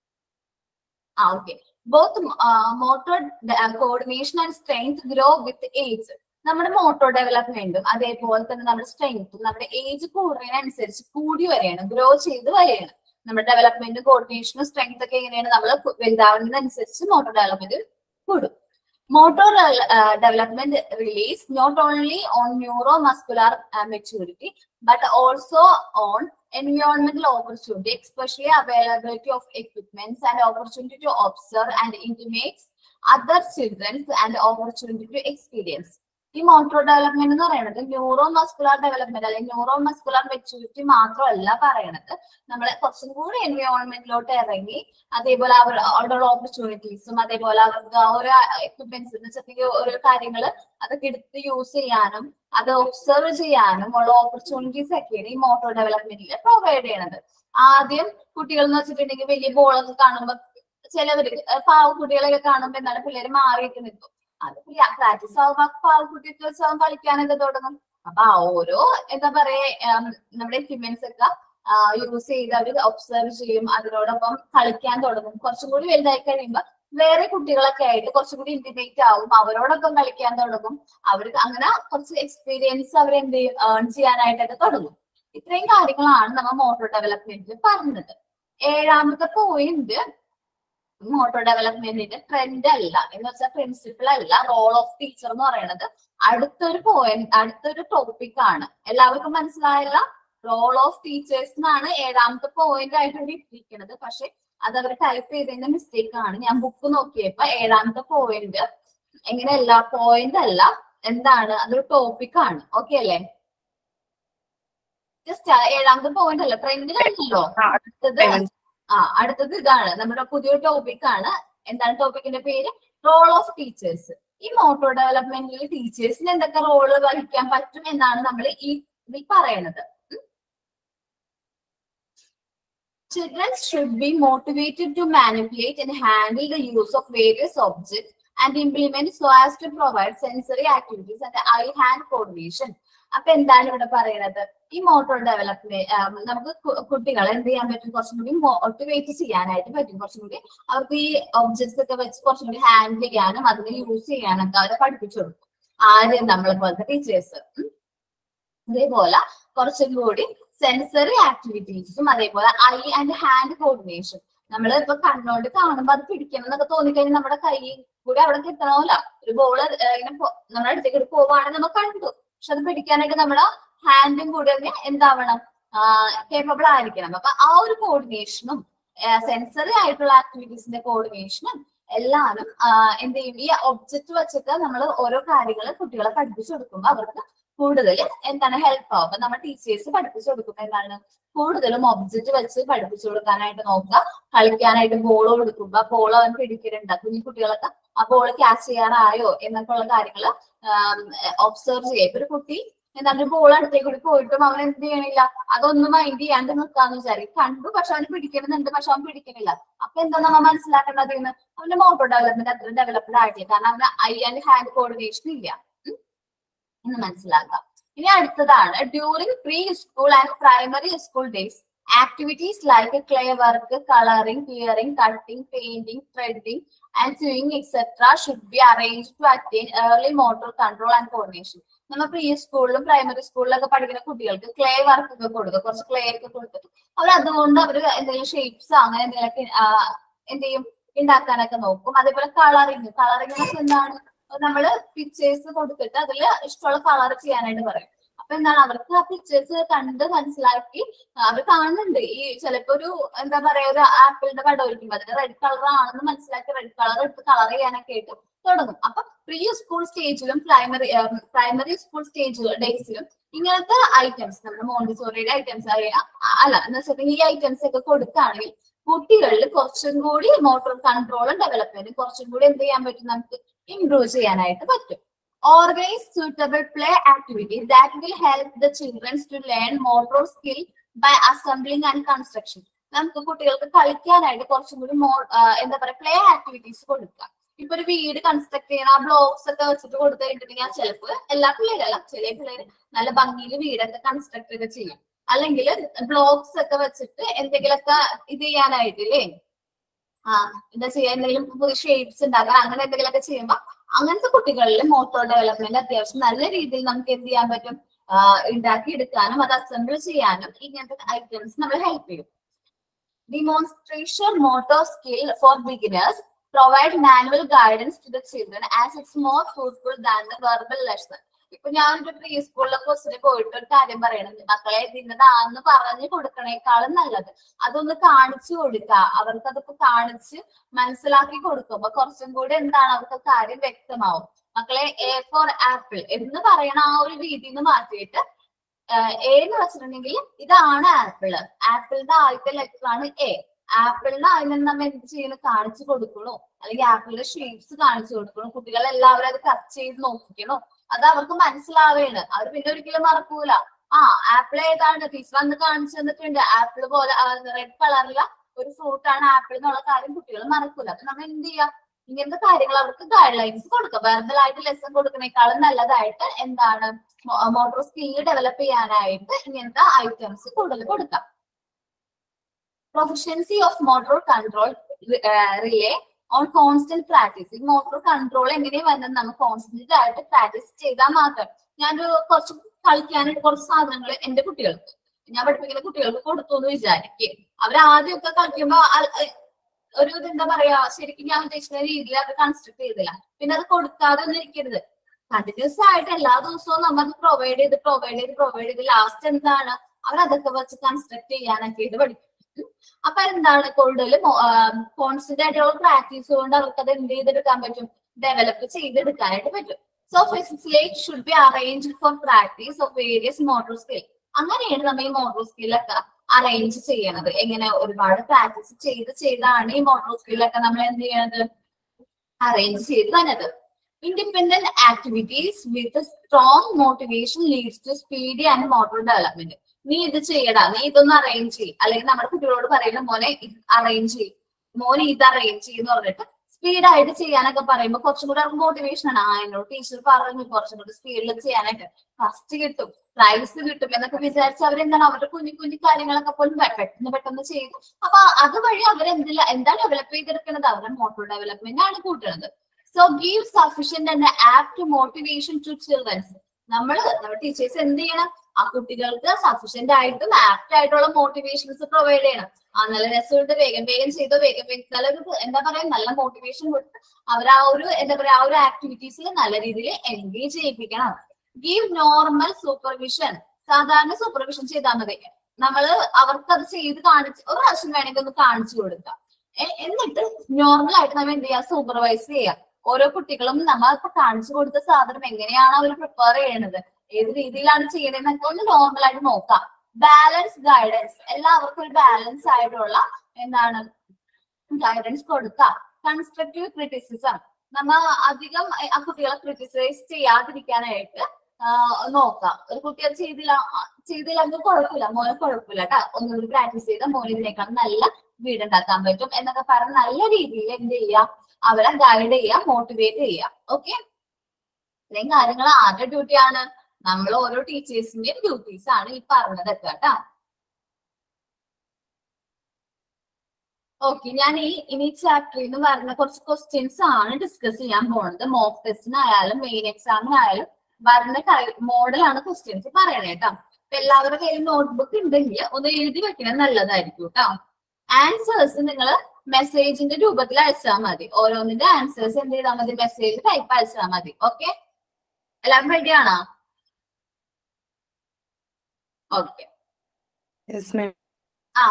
ആ okay both motor coordination and strength grow with age നമ്മുടെ മോട്ടോർ ഡെവലപ്മെന്റും അതേപോലെ തന്നെ നമ്മുടെ സ്ട്രെങ്ത്തും നമ്മുടെ ഏജ് കൂടുന്നതിനനുസരിച്ച് കൂടി വരികയാണ് ഗ്രോ ചെയ്ത് വരികയാണ് നമ്മുടെ ഡെവലപ്മെന്റും കോർഡിനേഷനും സ്ട്രെങ്ത് ഒക്കെ എങ്ങനെയാണ് നമ്മൾ വലുതാവുന്നതിനനുസരിച്ച് മോട്ടോർ ഡെവലപ്മെന്റ് കൂടും motor uh, development relies not only on neuromuscular uh, maturity but also on environmental opportunity especially availability of equipments and opportunity to observe and intimate other children and opportunity to experience ഈ മോട്ടോർ ഡെവലപ്മെന്റ് എന്ന് പറയുന്നത് ന്യൂറോ മസ്കുലർ ഡെവലപ്മെന്റ് അല്ലെങ്കിൽ ന്യൂറോ മസ്കുലർ മെച്യൂരിറ്റി മാത്രമല്ല പറയണത് നമ്മൾ കുറച്ചും കൂടി എൻവയോൺമെന്റിലോട്ട് ഇറങ്ങി അതേപോലെ അവർ അവിടെയുള്ള ഓപ്പർച്യൂണിറ്റീസും അതേപോലെ അവർക്ക് ഓരോ എക്വിപ്മെന്റ്സ് എന്ന് വെച്ചിട്ടുണ്ടെങ്കിൽ ഓരോ കാര്യങ്ങൾ അതൊക്കെ എടുത്ത് യൂസ് ചെയ്യാനും അത് ഒബ്സർവ് ചെയ്യാനും ഉള്ള ഓപ്പർച്യൂണിറ്റീസ് ഒക്കെയാണ് ഈ മോട്ടോർ ഡെവലപ്മെന്റിൽ പ്രൊവൈഡ് ചെയ്യണത് ആദ്യം കുട്ടികൾ എന്ന് വെച്ചിട്ടുണ്ടെങ്കിൽ വലിയ ബോളൊക്കെ കാണുമ്പോൾ ചിലവര് പാവ കുട്ടികളെയൊക്കെ കാണുമ്പോൾ എന്താണ് പിള്ളേര് മാറിയിട്ട് നിൽക്കും അത് പ്രാക്ടീസ് ആവുമ്പോ പാവക്കുട്ടിയൊക്കെ വെച്ചാൽ കളിക്കാനൊക്കെ തുടങ്ങും അപ്പൊ ആ ഓരോ എന്താ പറയാ ഉം, നമ്മുടെ എക്യുപ്മെന്റ്സ് ഒക്കെ യൂസ് ചെയ്ത് അവർ ഒബ്സർവ് ചെയ്യും അതിനോടൊപ്പം കളിക്കാൻ തുടങ്ങും കുറച്ചും കൂടി വലുതായി കഴിയുമ്പോൾ വേറെ കുട്ടികളൊക്കെ ആയിട്ട് കുറച്ചും കൂടി ഇന്റിമേറ്റ് ആവും അവരോടൊപ്പം കളിക്കാൻ തുടങ്ങും അവർക്ക് അങ്ങനെ കുറച്ച് എക്സ്പീരിയൻസ് അവർ എന്ത് ചെയ്യും ഏൺ ചെയ്യാനായിട്ടൊക്കെ തുടങ്ങും ഇത്രയും കാര്യങ്ങളാണ് നമ്മൾ മോട്ടോർ ഡെവലപ്മെന്റിൽ പറഞ്ഞത് ഏഴാമത്തെ പോയിന്റ് മോട്ടോർ ഡെവലപ്മെന്റിന്റെ ട്രെൻഡ് അല്ല എന്ന് വെച്ചാൽ പ്രിൻസിപ്പിൾ അല്ല റോൾ ഓഫ് ടീച്ചർ എന്ന് പറയുന്നത് അടുത്തൊരു പോയിന്റ് അടുത്തൊരു ടോപ്പിക് ആണ് എല്ലാവർക്കും മനസ്സിലായല്ല റോൾ ഓഫ് ടീച്ചേഴ്സ് എന്നാണ് ഏഴാമത്തെ പോയിന്റ് ആയിട്ട് ഇവിടെ ഇട്ടിരിക്കുന്നത് പക്ഷെ അത് അവർ ടൈപ്പ് ചെയ്തതിന്റെ മിസ്റ്റേക്ക് ആണ് ഞാൻ ബുക്ക് നോക്കിയപ്പോ ഏഴാമത്തെ പോയിന്റ് എങ്ങനെയല്ല പോയിന്റ് അല്ല എന്താണ് അതൊരു ടോപ്പിക് ആണ് ഓക്കെ അല്ലേ ജസ്റ്റ് ഏഴാമത്തെ പോയിന്റ് അല്ല ട്രെൻഡിലല്ലോ അടുത്തത് ആ അടുത്തത് ഇതാണ് നമ്മുടെ പുതിയ ടോപ്പിക് ആണ് എന്താണ് ടോപ്പിക്കിന്റെ പേര് റോൾ ഓഫ് ടീച്ചേഴ്സ് ഈ മോട്ടോർ ഡെവലപ്മെന്റിൽ ടീച്ചേഴ്സിന് എന്തൊക്കെ റോള് വഹിക്കാൻ പറ്റും എന്നാണ് നമ്മൾ ഈ ഇതിൽ പറയണത് Children should be motivated to manipulate and handle the use of various objects and implement so as to provide sensory activities and eye-hand coordination. അപ്പൊ എന്താണ് ഇവിടെ പറയുന്നത് ഈ മോട്ടോർ ഡെവലപ്മെന്റ് നമുക്ക് കു- കുട്ടികളെ എന്ത് ചെയ്യാൻ പറ്റും കുറച്ചും കൂടി മോട്ടിവേറ്റ് ചെയ്യാനായിട്ട് പറ്റും കുറച്ചും കൂടി അവർക്ക് ഈ ഒബ്ജക്ട്സ് ഒക്കെ വെച്ച് കുറച്ചും കൂടി ഹാൻഡിൽ ചെയ്യാനും അതിനെ യൂസ് ചെയ്യാനൊക്കെ അവരെ പഠിപ്പിച്ചു കൊടുക്കും ആദ്യം നമ്മളെ പോലത്തെ ടീച്ചേഴ്സ് അതേപോലെ കുറച്ചും കൂടി സെൻസറി ആക്ടിവിറ്റീസും അതേപോലെ ഐ ആൻഡ് ഹാൻഡ് കോർഡിനേഷൻ നമ്മൾ ഇപ്പൊ കണ്ണോണ്ട് കാണുമ്പോ അത് പിടിക്കണം എന്നൊക്കെ തോന്നിക്കഴിഞ്ഞാൽ നമ്മുടെ കൈ കൂടി അവിടെ കിട്ടണമല്ല ഒരു ബോള് ഇങ്ങനെ പോ- നമ്മുടെ അടുത്തേക്ക് പോവാണെങ്കിൽ നമ്മൾ കണ്ടു പക്ഷെ അത് പിടിക്കാനായിട്ട് നമ്മുടെ ഹാൻഡും കൂടി അതിന് എന്താവണം കേപ്പബിൾ ആയിരിക്കണം അപ്പൊ ആ ഒരു കോർഡിനേഷനും സെൻസറി ആയിട്ടുള്ള ആക്ടിവിറ്റീസിന്റെ കോർഡിനേഷനും എല്ലാവരും എന്ത് ചെയ്യും ഈ ഒബ്ജക്റ്റ് വെച്ചിട്ട് നമ്മൾ ഓരോ കാര്യങ്ങൾ കുട്ടികളെ പഠിപ്പിച്ചു കൊടുക്കുമ്പോൾ അവർക്ക് കൂടുതൽ എന്താണ് ഹെൽപ്പ് ആവും അപ്പൊ നമ്മൾ ടീച്ചേഴ്സ് പഠിപ്പിച്ചു കൊടുക്കുമ്പോൾ എന്താണ് കൂടുതലും ഒബ്ജക്റ്റ് വെച്ച് പഠിപ്പിച്ചു കൊടുക്കാനായിട്ട് നോക്കുക കളിക്കാനായിട്ട് ബോൾ കൊടുക്കുമ്പോ ബോൾ അവൻ പിടിക്കലുണ്ട് കുഞ്ഞു കുട്ടികളൊക്കെ ആ ബോൾ ക്യാച്ച് ചെയ്യാറായോ എന്നൊക്കെ ഉള്ള കാര്യങ്ങൾ ഒബ്സർവ് ചെയ്യുക ഇപ്പൊ ഒരു കുട്ടി എന്താണ് ബോൾ അടുത്തേക്ക് കൂടി പോയിട്ടും അവൻ എന്ത് ചെയ്യണില്ല അതൊന്നും മൈൻഡ് ചെയ്യാണ്ട് നിൽക്കാന്ന് വിചാരിക്കും കണ്ടു പക്ഷെ അവന് പിടിക്കണമെന്നുണ്ട് പക്ഷെ അവൻ പിടിക്കണില്ല അപ്പൊ എന്താ നമ്മൾ മനസ്സിലാക്കേണ്ടത് എന്ന് അവന്റെ മോട്ടോർ ഡെവലപ്മെന്റ് അത്ര ഡെവലപ്ഡ് ആയിട്ടില്ല കാരണം അവന് ഐ ആൻഡ് ഹാൻഡ് കോർഡിനേഷൻ ഇല്ല ഉം. എന്ന് മനസ്സിലാക്കാം ഇനി അടുത്തതാണ് during pre school and primary school days activities like clay work colouring hearing cutting painting threading and swing etcetera should be arrange to attain early motor control and coordination നമ്മൾ പ്രീ സ്കൂളിലും പ്രൈമറി സ്കൂളിലൊക്കെ പഠിക്കുന്ന കുട്ടികൾക്ക് ക്ലേ വർക്ക് ഒക്കെ കൊടുക്കുക കുറച്ച് ക്ലേ ഒക്കെ കൊടുത്തിട്ട് അവർ അതുകൊണ്ട് അവർ എന്തെങ്കിലും ഷേപ്സ് അങ്ങനെ എന്തെങ്കിലുമൊക്കെ ആ, എന്ത് ചെയ്യും ഉണ്ടാക്കാനൊക്കെ നോക്കും അതേപോലെ കളറിങ് കളറിങ് എന്ന് വെച്ചാൽ എന്താണ് നമ്മള് പിക്ചേഴ്സ് കൊടുത്തിട്ട് അതിൽ ഇഷ്ടമുള്ള കളർ ചെയ്യാനായിട്ട് പറയും അപ്പൊ എന്താണ് അവർക്ക് ആ പിക്ചേഴ്സ് കണ്ട് മനസ്സിലാക്കി അവർ കാണുന്നുണ്ട് ഈ ചിലപ്പോ ഒരു എന്താ പറയാ ഒരു ആപ്പിളിന്റെ പടം ഒരുക്കുമ്പോ അതിന് റെഡ് കളർ ആണെന്ന് മനസ്സിലാക്കി റെഡ് കളർ എടുത്ത് കളർ ചെയ്യാനൊക്കെ ആയിട്ട് തുടങ്ങും അപ്പൊ പ്രീ സ്കൂൾ സ്റ്റേജിലും പ്രൈമറി പ്രൈമറി സ്കൂൾ സ്റ്റേജ് ഡേയ്സിലും ഇങ്ങനത്തെ ഐറ്റംസ് നമ്മുടെ മോണ്ടിസോറിയുടെ ഐറ്റംസ് അല്ല എന്ന് വെച്ചിട്ടുണ്ടെങ്കിൽ ഈ ഐറ്റംസ് ഒക്കെ കൊടുക്കുകയാണെങ്കിൽ കുട്ടികളിൽ കുറച്ചും കൂടി മോട്ടോർ കൺട്രോളും ഡെവലപ്മെന്റും കുറച്ചും കൂടി എന്ത് ചെയ്യാൻ പറ്റും നമുക്ക് ഇംപ്രൂവ് ചെയ്യാനായിട്ട് പറ്റും organise suitable play activities that will help the children to learn motor skill by assembling and construction നമുക്ക് കുട്ടികൾക്ക് കളിക്കാനായിട്ട് കുറച്ചും കൂടി മോ എന്താ പറയാ പ്ലേ ആക്ടിവിറ്റീസ് കൊടുക്കുക ഇപ്പൊ ഒരു വീട് കൺസ്ട്രക്ട് ചെയ്യണം ആ ബ്ലോക്സ് ഒക്കെ വെച്ചിട്ട് കൊടുത്തു കഴിഞ്ഞിട്ടുണ്ടെങ്കിൽ ചിലപ്പോൾ എല്ലാ പിള്ളേരല്ല ചില പിള്ളേര് നല്ല ഭംഗിയിൽ വീടൊക്കെ കൺസ്ട്രക്ട് ഒക്കെ ചെയ്യും അല്ലെങ്കിൽ ബ്ലോക്സ് ഒക്കെ വെച്ചിട്ട് എന്തെങ്കിലുമൊക്കെ ഇത് ചെയ്യാനായിട്ടില്ലേ ആ എന്താ ചെയ്യാ എന്തെങ്കിലും പുതിയ ഷേപ്സ് ഉണ്ടാക്കാൻ അങ്ങനെ എന്തെങ്കിലുമൊക്കെ ചെയ്യുമ്പോ അങ്ങനത്തെ കുട്ടികളിൽ മോട്ടോർ ഡെവലപ്മെന്റ് അത്യാവശ്യം നല്ല രീതിയിൽ നമുക്ക് എന്ത് ചെയ്യാൻ പറ്റും ആ, ഉണ്ടാക്കി എടുക്കാനും അത് അസംബിൾ ചെയ്യാനും ഇങ്ങനത്തെ ഐറ്റംസ് നമ്മൾ ഹെൽപ്പ് ചെയ്യും demonstration motor skill for beginners provide manual guidance to the children as it's more fruitful than the verbal lesson ഇപ്പൊ ഞാനൊരു പ്രീ സ്കൂളിലെ ക്വസ്റ്റിന് പോയിട്ട് ഒരു കാര്യം പറയണത് മക്കളെ ഇതിന്നതാന്ന് പറഞ്ഞു കൊടുക്കണേക്കാളും നല്ലത് അതൊന്ന് കാണിച്ചു കൊടുക്കുക അവർക്ക് അതൊക്കെ കാണിച്ച് മനസ്സിലാക്കി കൊടുക്കുമ്പോ കുറച്ചും കൂടി എന്താണ് അവർക്ക് കാര്യം വ്യക്തമാവും മക്കളെ എ ഫോർ ആപ്പിൾ എന്ന് പറയണ ആ ഒരു രീതിയിൽ നിന്ന് മാറ്റിയിട്ട് എന്ന് വെച്ചിട്ടുണ്ടെങ്കിൽ ഇതാണ് ആപ്പിള് ആപ്പിളിന്റെ ആദ്യത്തെ ലെറ്റർ ആണ് എ ആപ്പിളിന് അതിന് നമ്മൾ എന്ത് ചെയ്യണം കാണിച്ചു കൊടുക്കണോ അല്ലെങ്കിൽ ആപ്പിളിന്റെ ഷേപ്സ് കാണിച്ചു കൊടുക്കണോ കുട്ടികൾ എല്ലാവരും അത് കട്ട് ചെയ്ത് നോക്കിക്കണോ അത് അവർക്ക് മനസ്സിലാവേണ് അവർ പിന്നെ ഒരിക്കലും മറക്കൂല ആ ആപ്പിൾ ഏതാണ് ടീച്ചർ അന്ന് കാണിച്ചു തന്നിട്ടുണ്ട് ആപ്പിൾ പോലെ റെഡ് കളറില ഒരു ഫ്രൂട്ട് ആണ് ആപ്പിൾ എന്നുള്ള കാര്യം കുട്ടികൾ മറക്കൂല അപ്പൊ നമ്മൾ എന്ത് ചെയ്യാം ഇങ്ങനത്തെ കാര്യങ്ങൾ അവർക്ക് ഗൈഡ് ലൈൻസ് കൊടുക്കുക വെർബൽ ആയിട്ട് ലെസൺ കൊടുക്കണേക്കാളും നല്ലതായിട്ട് എന്താണ് മോട്ടോർ സ്കില്ല് ഡെവലപ്പ് ചെയ്യാനായിട്ട് ഇങ്ങനത്തെ ഐറ്റംസ് കൂടുതൽ കൊടുക്കാം proficiency of motor control rely on constant practice ഈ മോട്ടോർ കൺട്രോൾ എങ്ങനെ വരുന്നത് നമ്മൾ കോൺസ്റ്റന്റ് ആയിട്ട് പ്രാക്ടീസ് ചെയ്താൽ മാത്രം ഞാനൊരു കുറച്ച് കളിക്കാനായിട്ട് കുറച്ച് സാധനങ്ങൾ എന്റെ കുട്ടികൾക്ക് ഞാൻ പഠിപ്പിക്കുന്ന കുട്ടികൾക്ക് കൊടുത്തു എന്ന് വിചാരിക്കും അവർ ആദ്യമൊക്കെ കളിക്കുമ്പോ അ- അ- ഒരു ഇത് എന്താ പറയാ ശരിക്കും ഞാൻ ഉദ്ദേശിക്കുന്ന രീതിയിൽ അത് കൺസ്ട്രക്ട് ചെയ്തില്ല പിന്നെ അത് കൊടുക്കാതെ ഒന്നും ഇരിക്കരുത് കണ്ടിന്യൂസ് ആയിട്ട് എല്ലാ ദിവസവും നമ്മൾ അത് പ്രൊവൈഡ് ചെയ്ത് പ്രൊവൈഡ് ചെയ്ത് പ്രൊവൈഡ് ചെയ്ത് ലാസ്റ്റ് എന്താണ് അവർ അതൊക്കെ വെച്ച് കൺസ്ട്രക്ട് ചെയ്യാനൊക്കെ ഇത് പഠിക്കും ഉം. അപ്പൊ എന്താണ് കൂടുതൽ കോൺസ്റ്റന്റ് ആയിട്ടുള്ള പ്രാക്ടീസ് കൊണ്ട് അവർക്ക് അത് എന്ത് ചെയ്തെടുക്കാൻ പറ്റും ഡെവലപ്പ് ചെയ്തെടുക്കാനായിട്ട് പറ്റും so facilitate should be arrange for practice of various motor skill അങ്ങനെയാണ് നമ്മൾ ഈ മോട്ടോർ സ്കില്ലൊക്കെ അറേഞ്ച് ചെയ്യണത് എങ്ങനെ ഒരുപാട് പ്രാക്ടീസ് ചെയ്ത് ചെയ്താണ് ഈ മോട്ടോർ സ്കില്ലൊക്കെ നമ്മൾ എന്ത് ചെയ്യണത് അറേഞ്ച് ചെയ്ത് തന്നത് independent activities with strong motivation leads to speedy and motor development നീ ഇത് ചെയ്യടാ നീ ഇതൊന്ന് അറേഞ്ച് ചെയ്യും അല്ലെങ്കിൽ നമ്മുടെ കുട്ടികളോട് പറയുന്ന മോനെ ഇത് അറേഞ്ച് ചെയ്യും മോനെ ഇത് അറേഞ്ച് ചെയ്യുന്ന പറഞ്ഞിട്ട് സ്പീഡായിട്ട് ചെയ്യാനൊക്കെ പറയുമ്പോൾ കുറച്ചും കൂടെ മോട്ടിവേഷൻ ആണ് ആ എന്നോട് ടീച്ചർ പറഞ്ഞു കുറച്ചും കൂടി സ്പീഡിൽ ചെയ്യാനായിട്ട് ഫസ്റ്റ് കിട്ടും പ്രൈസ് കിട്ടും എന്നൊക്കെ വിചാരിച്ച് അവരെന്താണ് അവരുടെ കുഞ്ഞു കുഞ്ഞു കാര്യങ്ങളൊക്കെ പോലും പെ- പെട്ടെന്ന് പെട്ടെന്ന് ചെയ്തു അപ്പൊ അതുവഴി അവരെന്തില്ല എന്താ ഡെവലപ്പ് ചെയ്തെടുക്കുന്നത് അവരുടെ മോട്ടോർ ഡെവലപ്മെന്റ് ആണ് കൂട്ടുന്നത് so give sufficient and apt motivation to childrens നമ്മൾ നമ്മുടെ ടീച്ചേഴ്സ് എന്ത് ചെയ്യണം ആ കുട്ടികൾക്ക് സഫീഷ്യന്റ് ആയിട്ടും ആപ്റ്റ് ആയിട്ടുള്ള മോട്ടിവേഷൻസ് പ്രൊവൈഡ് ചെയ്യണം ആ നല്ല രസമുണ്ട് വേഗം വേഗം ചെയ്തോ വേഗം വേഗം നല്ല ഒരു എന്താ പറയാ നല്ല മോട്ടിവേഷൻ കൊടുത്ത് അവർ ആ ഒരു എന്താ പറയാ ആ ഒരു ആക്ടിവിറ്റീസിൽ നല്ല രീതിയിൽ എൻഗേജ് ചെയ്യിപ്പിക്കണം ഗീവ് നോർമൽ സൂപ്പർവിഷൻ സാധാരണ സൂപ്പർവിഷൻ ചെയ്താൽ മതി നമ്മള് അവർക്ക് അത് ചെയ്ത് കാണിച്ച് ഒരു പ്രാവശ്യം വേണമെങ്കിൽ ഒന്ന് കാണിച്ചു കൊടുക്കാം എ- എന്നിട്ട് നോർമൽ ആയിട്ട് നമ്മൾ എന്ത് ചെയ്യാം സൂപ്പർവൈസ് ചെയ്യാം ഓരോ കുട്ടികളും നമ്മൾ ഇപ്പൊ കാണിച്ചു കൊടുത്ത സാധനം എങ്ങനെയാണ് അവർ പ്രിപ്പയർ ചെയ്യണത് ഏത് രീതിയിലാണ് ചെയ്യണതെന്നൊക്കെ ഒന്ന് നോർമൽ ആയിട്ട് നോക്കാം ബാലൻസ് ഗൈഡൻസ് എല്ലാവർക്കും ഒരു ബാലൻസ് ആയിട്ടുള്ള എന്താണ് ഗൈഡൻസ് കൊടുക്കാം കൺസ്ട്രക്റ്റീവ് ക്രിറ്റിസിസം നമ്മ അധികം ആ കുട്ടികളെ ക്രിറ്റിസൈസ് ചെയ്യാതിരിക്കാനായിട്ട് ആ, നോക്കാം ഒരു കുട്ടി അത് ചെയ്തില്ല ആ, ചെയ്തില്ല എങ്കിൽ കുഴപ്പമില്ല മോനെ കുഴപ്പമില്ല കേട്ടോ ഒന്നുകൂടി പ്രാക്ടീസ് ചെയ്താൽ മോനെ ഇതിനേക്കാൾ നല്ല വീടുണ്ടാക്കാൻ പറ്റും എന്നൊക്കെ പറഞ്ഞ് നല്ല രീതിയിൽ എന്ത് ചെയ്യാം അവരെ ഗൈഡ് ചെയ്യാം മോട്ടിവേറ്റ് ചെയ്യാം ഓക്കെ ഇത്രയും കാര്യങ്ങൾ ആരുടെ ഡ്യൂട്ടിയാണ് നമ്മൾ ഓരോ ടീച്ചേഴ്സിന്റെയും ഡ്യൂട്ടീസ് ആണ് ഈ പറഞ്ഞതൊക്കെ കേട്ടോ ഓക്കെ ഞാൻ ഈ ഇനി ചാപ്റ്ററിൽ നിന്ന് വരുന്ന കുറച്ച് ക്വസ്റ്റ്യൻസ് ആണ് ഡിസ്കസ് ചെയ്യാൻ പോകുന്നത് മോക്ക് ടെസ്റ്റിനായാലും മെയിൻ എക്സാമിനായാലും വരുന്ന മോഡലാണ് ക്വസ്റ്റ്യൻസ് പറയണേ കേട്ടോ അപ്പൊ എല്ലാവരുടെ കയ്യിൽ നോട്ട്ബുക്ക് ഉണ്ടെങ്കിൽ ഒന്ന് എഴുതി വെക്കണം നല്ലതായിരിക്കും കേട്ടോ ആൻസേഴ്സ് നിങ്ങൾ മെസ്സേജിന്റെ രൂപത്തിൽ അയച്ചാൽ മതി ഓരോന്നിന്റെ ആൻസേഴ്സ് എന്ത് ചെയ്താൽ മതി മെസ്സേജ് ടൈപ്പ് അയച്ചാൽ മതി ഓക്കെ എല്ലാവരും റെഡി ആണോ ഓക്കെ ആ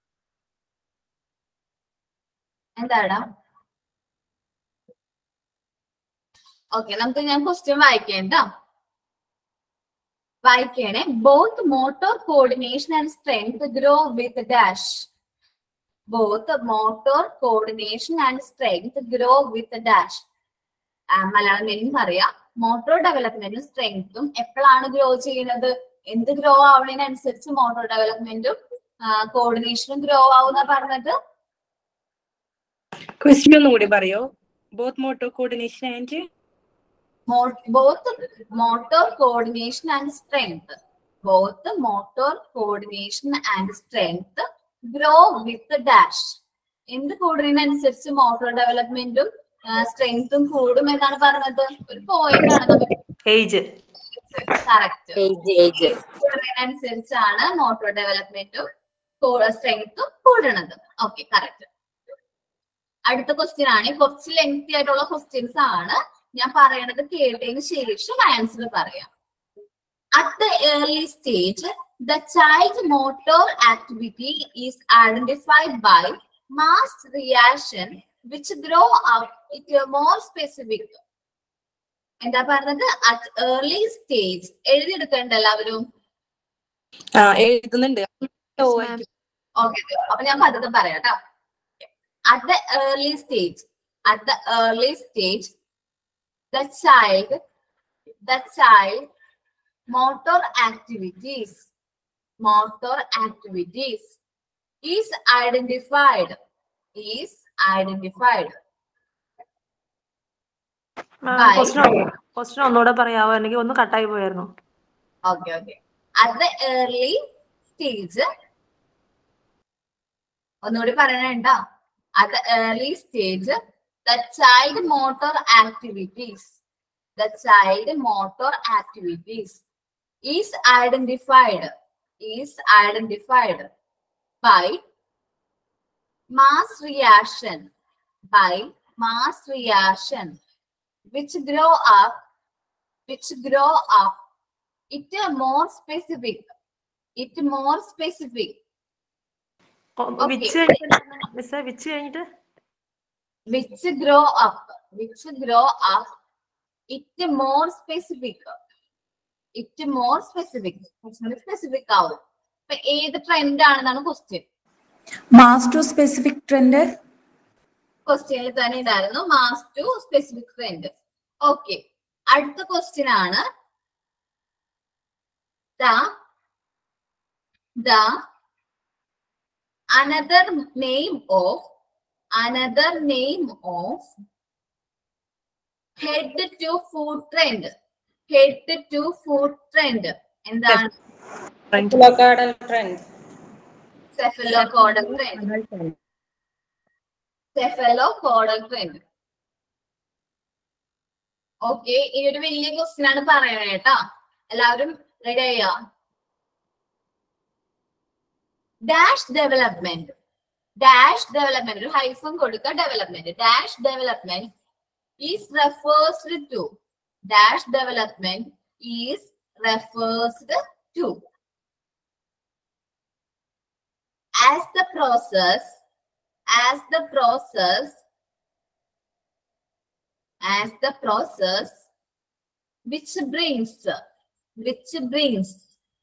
എന്താടാ ഓക്കെ നമുക്ക് ഞാൻ ക്വസ്റ്റ്യൻ വായിക്കേണ്ട വായിക്കണേ both motor coordination and strength grow with dash both motor coordination and strength grow with dash Malayalam meaning അറിയാം മോട്ടോർ ഡെവലപ്മെന്റും സ്ട്രെങ്ത്തും എപ്പോഴാണ് ഗ്രോ ചെയ്യുന്നത് എന്ത് ഗ്രോ ആവുന്നതിനനുസരിച്ച് മോട്ടോർ ഡെവലപ്മെന്റും കോർഡിനേഷനും ഗ്രോ ആവുന്ന പറഞ്ഞത് ക്വസ്റ്റ്യൻ ഒന്നും കൂടി പറയോ both motor coordination and both motor coordination and strength both motor coordination and strength grow with the dash എന്ത് കൂടുന്നതിനനുസരിച്ച് മോട്ടോർ ഡെവലപ്മെന്റും സ്ട്രെങ്ത്തും കൂടും എന്നാണ് പറഞ്ഞത് ഒരു പോയിന്റ് ആണ് നമുക്ക് ഏജ് കറക്റ്റ് കൂടുന്നതിനനുസരിച്ചാണ് മോട്ടോർ ഡെവലപ്മെന്റും സ്ട്രെങ്ത്തും കൂടണത് ഓക്കെ കറക്റ്റ് അടുത്ത ക്വസ്റ്റ്യൻ ആണ് കുറച്ച് ലെങ്തി ആയിട്ടുള്ള ക്വസ്റ്റ്യൻസ് ആണ് ഞാൻ പറയണത് കേട്ടതിന് ശേഷം ആൻസർ പറയാം at the early stage the child motor activity is identified by mass reaction which grow up it more specific എന്താ പറഞ്ഞത് അറ്റ് ഏർലി സ്റ്റേജ് എഴുതിയെടുക്കണ്ട എല്ലാവരും ആ എഴുതുന്നുണ്ട് ഓക്കെ അപ്പൊ ഞാൻ പതുക്കെ പറയാം കേട്ടോ at the early stage at the early stage the child the child motor activities motor activities is identified is identified by question ഒന്നുകൂടെ പറയാവോ അല്ലെങ്കിൽ ഒന്ന് കട്ടായി പോയായിരുന്നു okay okay at the early stage ഒന്നുകൂടി പറയണേണ്ട at the early stage the child motor activities the child motor activities is identified is identified by mass reaction by mass reaction which grow up which grow up it more specific it more specific which മിസ്സേ വിച്ച് കഴിഞ്ഞിട്ട് which grow up which grow up it more specific it more specific കുറച്ചുകൂടി സ്പെസിഫിക് ആവും ഇപ്പൊ ഏത് ട്രെൻഡ് ആണെന്നാണ് question mass to specific trend ക്വസ്റ്റ്യനിൽ തന്നെ ഉണ്ടായിരുന്നു mass to specific trend okay അടുത്ത ക്വസ്റ്റ്യൻ ആണ് the the another name of another name of head to foot trend head to foot trend എന്താണ് Cephalocardal trend. cephalocaudal trend cephalocaudal trend okay ഈ ഒരു വലിയ ക്വസ്റ്റ്യൻ ആണ് പറയണേ കേട്ടാ എല്ലാവരും റെഡി ആയോ ഡാഷ് ഡെവലപ്മെന്റ് ഡാഷ് ഡെവലപ്മെന്റ് ഒരു ഹൈഫും കൊടുക്കുക development dash development is referred to dash development is referred to as the process as the process as the process which brings which brings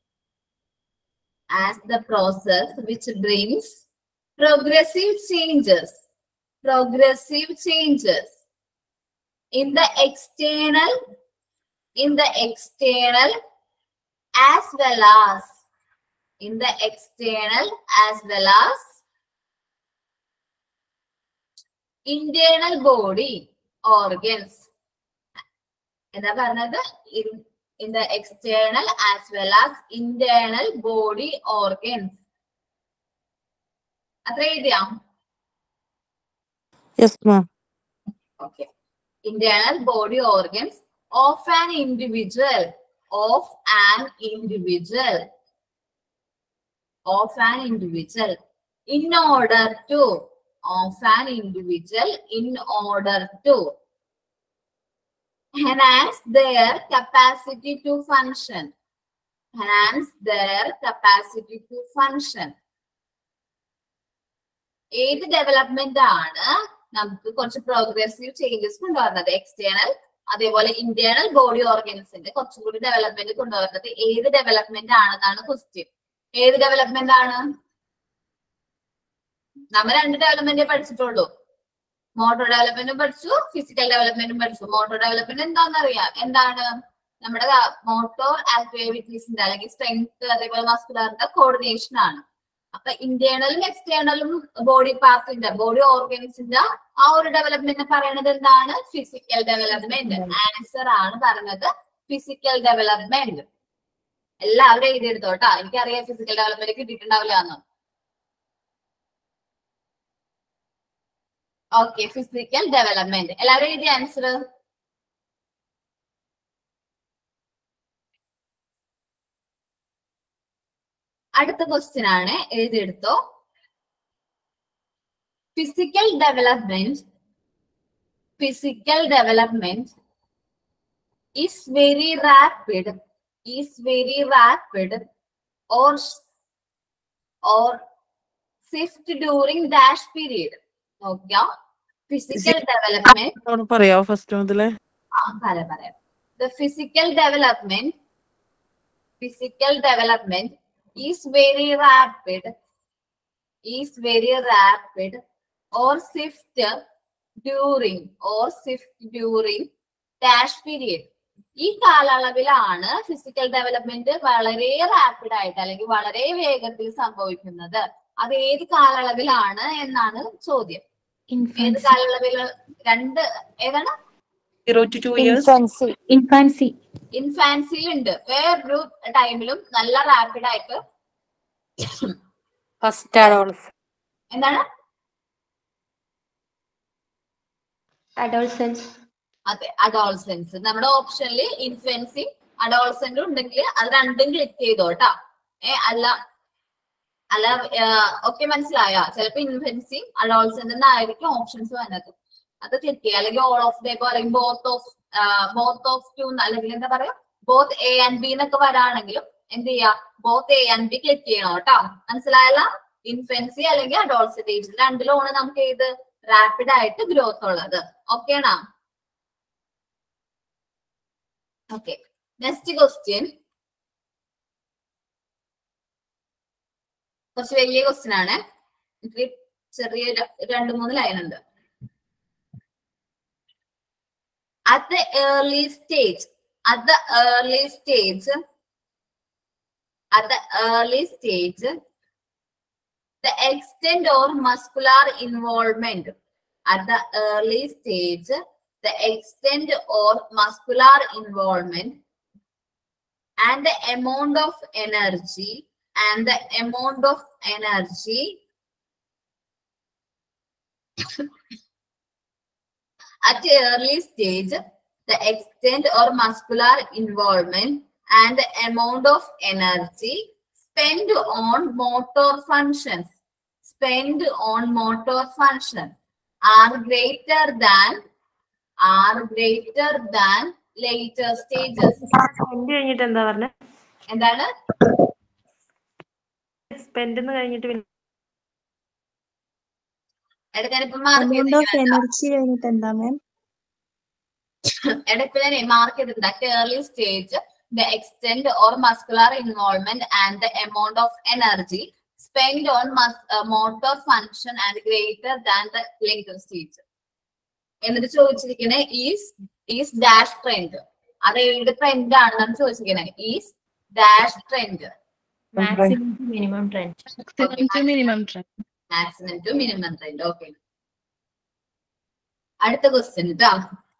as the process which brings progressive changes progressive changes in the external in the external as well as in the external as well as internal body organs എന്താ പറഞ്ഞത് in in the external as well as internal body organs അത്ര എഴുതിയാ yes ma'am okay internal body organs of an individual of an individual of an individual in order to of an individual in order to enhance their capacity to function enhance their capacity to function ഏത് ഡെവലപ്മെന്റ് ആണ് നമുക്ക് കുറച്ച് പ്രോഗ്രസീവ് ചേഞ്ചസ് കൊണ്ടുവരുന്നത് എക്സ്റ്റേണൽ അതേപോലെ ഇന്റേണൽ ബോഡി ഓർഗൻസിന്റെ കുറച്ചുകൂടി ഡെവലപ്മെന്റ് കൊണ്ടുവരുന്നത് ഏത് ഡെവലപ്മെന്റ് ആണെന്നാണ് ക്വസ്റ്റ്യൻ ഏത് ഡെവലപ്മെന്റ് ആണ് നമ്മൾ രണ്ട് ഡെവലപ്മെന്റ് പഠിച്ചിട്ടുള്ളൂ മോട്ടോർ ഡെവലപ്മെന്റും പഠിച്ചു ഫിസിക്കൽ ഡെവലപ്മെന്റും പഠിച്ചു മോട്ടോർ ഡെവലപ്മെന്റ് എന്താണെന്ന് അറിയാം എന്താണ് നമ്മുടെ മോട്ടോർ ആക്ടിവിറ്റീസിന്റെ അല്ലെങ്കിൽ സ്ട്രെങ്ത് അതേപോലെ മസ്കുലറിന്റെ കോർഡിനേഷൻ ആണ് അപ്പൊ ഇന്റേണലും എക്സ്റ്റേണലും ബോഡി പാർട്ടിന്റെ ബോഡി ഓർഗൻസിന്റെ ആ ഒരു ഡെവലപ്മെന്റ് പറയുന്നത് എന്താണ് ഫിസിക്കൽ ഡെവലപ്മെന്റ് ആൻസർ ആണ് പറഞ്ഞത് ഫിസിക്കൽ ഡെവലപ്മെന്റ് എല്ലാവരും എഴുതിയെടുത്തോട്ടാ എനിക്കറിയാം ഫിസിക്കൽ ഡെവലപ്മെന്റ് കിട്ടിയിട്ടുണ്ടാവില്ല എന്ന് ഓക്കെ ഫിസിക്കൽ ഡെവലപ്മെന്റ് എല്ലാവരും എഴുതിയ ആൻസർ അടുത്ത ക്വസ്റ്റ്യൻ ആണ് എഴുതിയെടുത്തോ physical development physical development is very rapid is very rapid or or swift during dash period. നോക്കിയാ ഫിസിക്കൽ ഡെവലപ്മെന്റ് പറയാവോ ഫസ്റ്റ് മുതലേ ആ പറയാം പറയാം the physical development physical development is very rapid is very rapid or swift during or swift during dash period ഈ കാലയളവിലാണ് ഫിസിക്കൽ ഡെവലപ്മെന്റ് വളരെ റാപ്പിഡ് ആയിട്ട് അല്ലെങ്കിൽ വളരെ വേഗത്തിൽ സംഭവിക്കുന്നത് അത് ഏത് കാലയളവിലാണ് എന്നാണ് ചോദ്യം ഏത് കാലയളവിൽ രണ്ട് ഏതാണ് zero to two years infancy ഇൻഫാൻസിയിൽ ഉണ്ട് വേറൊരു ടൈമിലും നല്ല റാപ്പിഡ് ആയിട്ട് ഫസ്റ്റ് അഡോൾസ് എന്താണ് അഡോൾസെൻസ് അതെ അഡോൾസെൻസ് നമ്മുടെ ഓപ്ഷനിൽ ഇൻഫൻസി അഡോൾസെന്റ് ഉണ്ടെങ്കിൽ അത് രണ്ടും ക്ലിക്ക് ചെയ്തോട്ടാ ഏ അല്ല അല്ല ഒക്കെ മനസ്സിലായ ചിലപ്പോ ഇൻഫൻസി അഡോൾസെന്റ് എന്നായിരിക്കും ഓപ്ഷൻസ് വന്നത് അത് ക്ലിക്ക് ചെയ്യുക അല്ലെങ്കിൽ ഓൾ ഓഫ് ദ അല്ലെങ്കിൽ both of both of two അല്ലെങ്കിൽ എന്താ പറയാ ബോത്ത് എ ആൻഡ് ബി എന്നൊക്കെ വരാണെങ്കിലും എന്ത് ചെയ്യാ both A and B click ചെയ്യണം കേട്ടോ മനസ്സിലായല്ല ഇൻഫൻസി അല്ലെങ്കിൽ അഡോൾസെന്റ് ഏജ് രണ്ടിലുമാണ് നമുക്ക് ഏത് റാപ്പിഡ് ആയിട്ട് ഗ്രോത്ത് ഉള്ളത് ഓക്കെ ആണോ ഓക്കെ നെക്സ്റ്റ് ക്വസ്റ്റ്യൻ കുറച്ച് വലിയ ക്വസ്റ്റ്യൻ ആണ് എനിക്ക് ചെറിയ ര- രണ്ട് മൂന്ന് ലൈൻ ഉണ്ട് at the early stage at the early stage at the early stage the extent or muscular involvement at the early stage the extent or muscular involvement and the amount of energy and the amount of energy at early stage the extent or muscular involvement and the amount of energy spent on motor functions spent on motor function are greater than are greater than later stages spend കഴിഞ്ഞിട്ട് എന്താ പറഞ്ഞ എന്താണ് സ്പെൻഡ് എന്ന് കഴിഞ്ഞിട്ട് പിന്നെ എടുക്കാനിപ്പോ മാർക്ക് amount of energy കഴിഞ്ഞിട്ട് എന്താ മാം ഇടയ്ക്ക് ഞാൻ മാർക്ക് ചെയ്തിട്ടുണ്ട് at early stage the extent or muscular involvement and the amount of energy spent on mus- uh, motor function and greater than the later stage എന്നിട്ട് ചോദിച്ചിരിക്കുന്നത് ഈസ് ഈസ് ഡാഷ് ട്രെൻഡ് അത് ഏത് ട്രെൻഡ് ആണെന്നാണ് ചോദിച്ചിരിക്കുന്നത് is dash trend maximum to minimum trend minimum trend maximum to minimum trend okay അടുത്ത ക്വസ്റ്റ്യൻ കേട്ടോ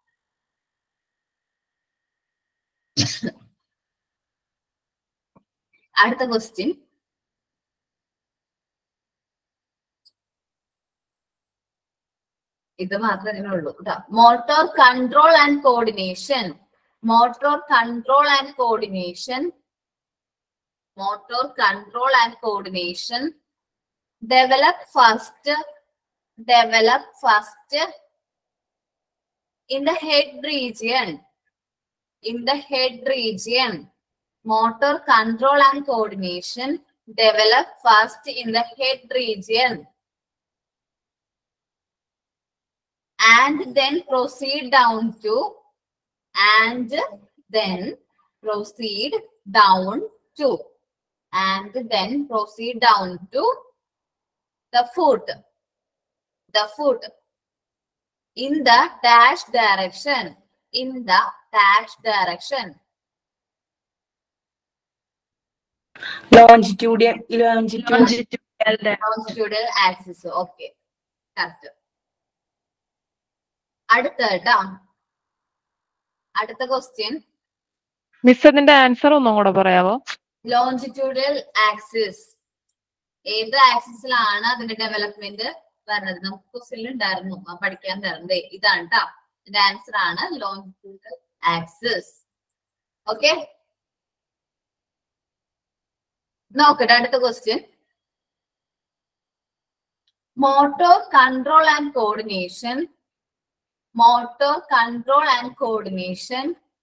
അടുത്ത ക്വസ്റ്റ്യൻ ഇത് മാത്രമേ ഉള്ളൂ കേട്ടോ motor control and coordination motor control and coordination motor control and coordination develop first develop first in the head region in the head region motor control and coordination develop first in the head region and then proceed down to and then proceed down to and then proceed down to the foot the foot in the dash direction in the dash direction longitudinal longitudinal longitudinal axis okay correct അടുത്ത കേട്ടോ അടുത്ത ക്വസ്റ്റ്യൻ മിസ് അതിന്റെ ആൻസർ ഒന്നും കൂടെ പറയാവോ ലോഞ്ചിറ്റ്യൂഡൽ ആക്സിസ് ഏത് ആക്സിസിലാണ് അതിന്റെ ഡെവലപ്മെന്റ് വരുന്നത് നമുക്ക് ക്വസ്റ്റ്യൻ ഉണ്ടായിരുന്നു ആ പഠിക്കാൻ തരുന്നത് ഇതാണ് കേട്ടോ ഇതിന്റെ ആൻസർ ആണ് ലോഞ്ചിറ്റ്യൂഡൽ ആക്സിസ് ഓക്കെ നോക്കട്ടെ അടുത്ത question motor control and coordination motor control and coordination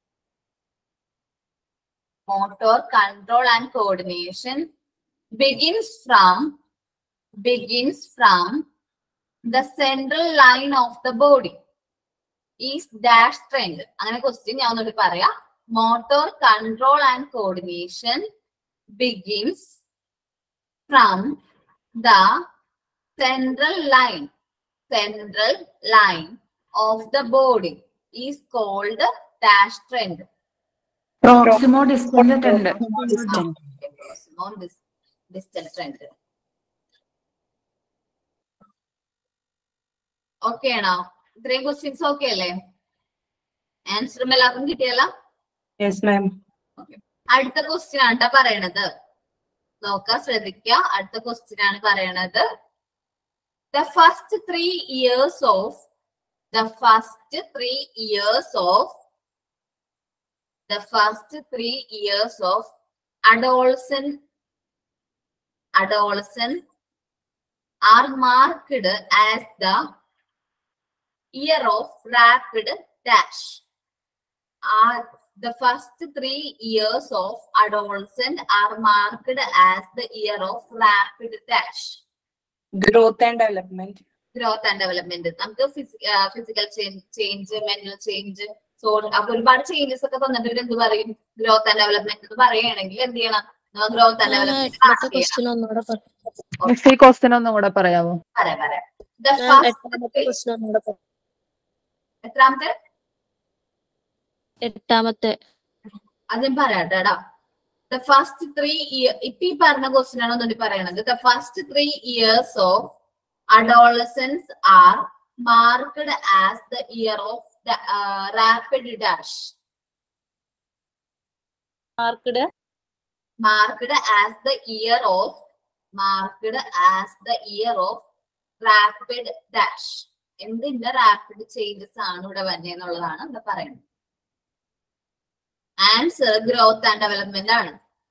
motor control and coordination begins from begins from the central line of the body is dash trend അങ്ങനെ ക്വസ്റ്റ്യൻ ഞാൻ ഒന്നുകൂടി പറയാം motor control and coordination begins from the central line central line of the body is called dash trend proximo distant trend distance trend okay ആണോ ഇത്രയും ക്വസ്റ്റ്യൻസ് ഓക്കെ അല്ലേ ആൻസറും എല്ലാവർക്കും കിട്ടിയല്ല യെസ് മാം അടുത്ത ക്വസ്റ്റ്യൻ ആണ് ട്ടോ പറയണത് നോക്ക ശ്രദ്ധിക്ക അടുത്ത ക്വസ്റ്റ്യൻ ആണ് പറയണത് the first three years of the first three years of the first three years of adolescent adolescent are marked as the year of rapid dash are the first three years of adolescent are marked as the year of rapid dash growth and development growth and development നമുക്ക് physical change mental change so അപ്പൊ ഒരുപാട് ചേഞ്ചസ് ഒക്കെ തന്നിട്ട് ഇവര് എന്ത് പറയും ഗ്രോത്ത് ആൻഡ് ഡെവലപ്മെന്റ് എന്ന് പറയുകയാണെങ്കിൽ എന്ത് ചെയ്യണം ഗ്രോത്ത് ആൻഡ് എട്ടാമത്തെ ഡെവലപ്മെന്റ് ക്വസ്റ്റ്യൻ ഒന്നുകൂടെ പറ- മിസ് ഈ ക്വസ്റ്റ്യൻ ഒന്നും കൂടെ പറയാവോ പറയാം പറയാം The ഞാൻ first എട്ടാമത്തെ three- ക്വസ്റ്റ്യൻ ഒന്നുകൂടെ പറ- എത്രാമത്തെ എട്ടാമത്തെ അതും പറയാട്ടോ ദ ഫസ്റ്റ് ത്രീ ഇയർ ഇപ്പൊ ഈ പറഞ്ഞ ക്വസ്റ്റ്യൻ ആണ് ഒന്നുകൂടി പറയണത് the first three years of adolescence are marked as the year of rapid dash marked marked as the year of marked as the year of rapid dash എന്തിന്റെ റാപ്പിഡ് ചേഞ്ചസ് ആണ് ഇവിടെ വരുന്നത് എന്നുള്ളതാണ് ഇവിടെ പറയുന്നത് ആൻസർ ഗ്രോത്ത് ആൻഡ് ഡെവലപ്മെന്റ് ആണ്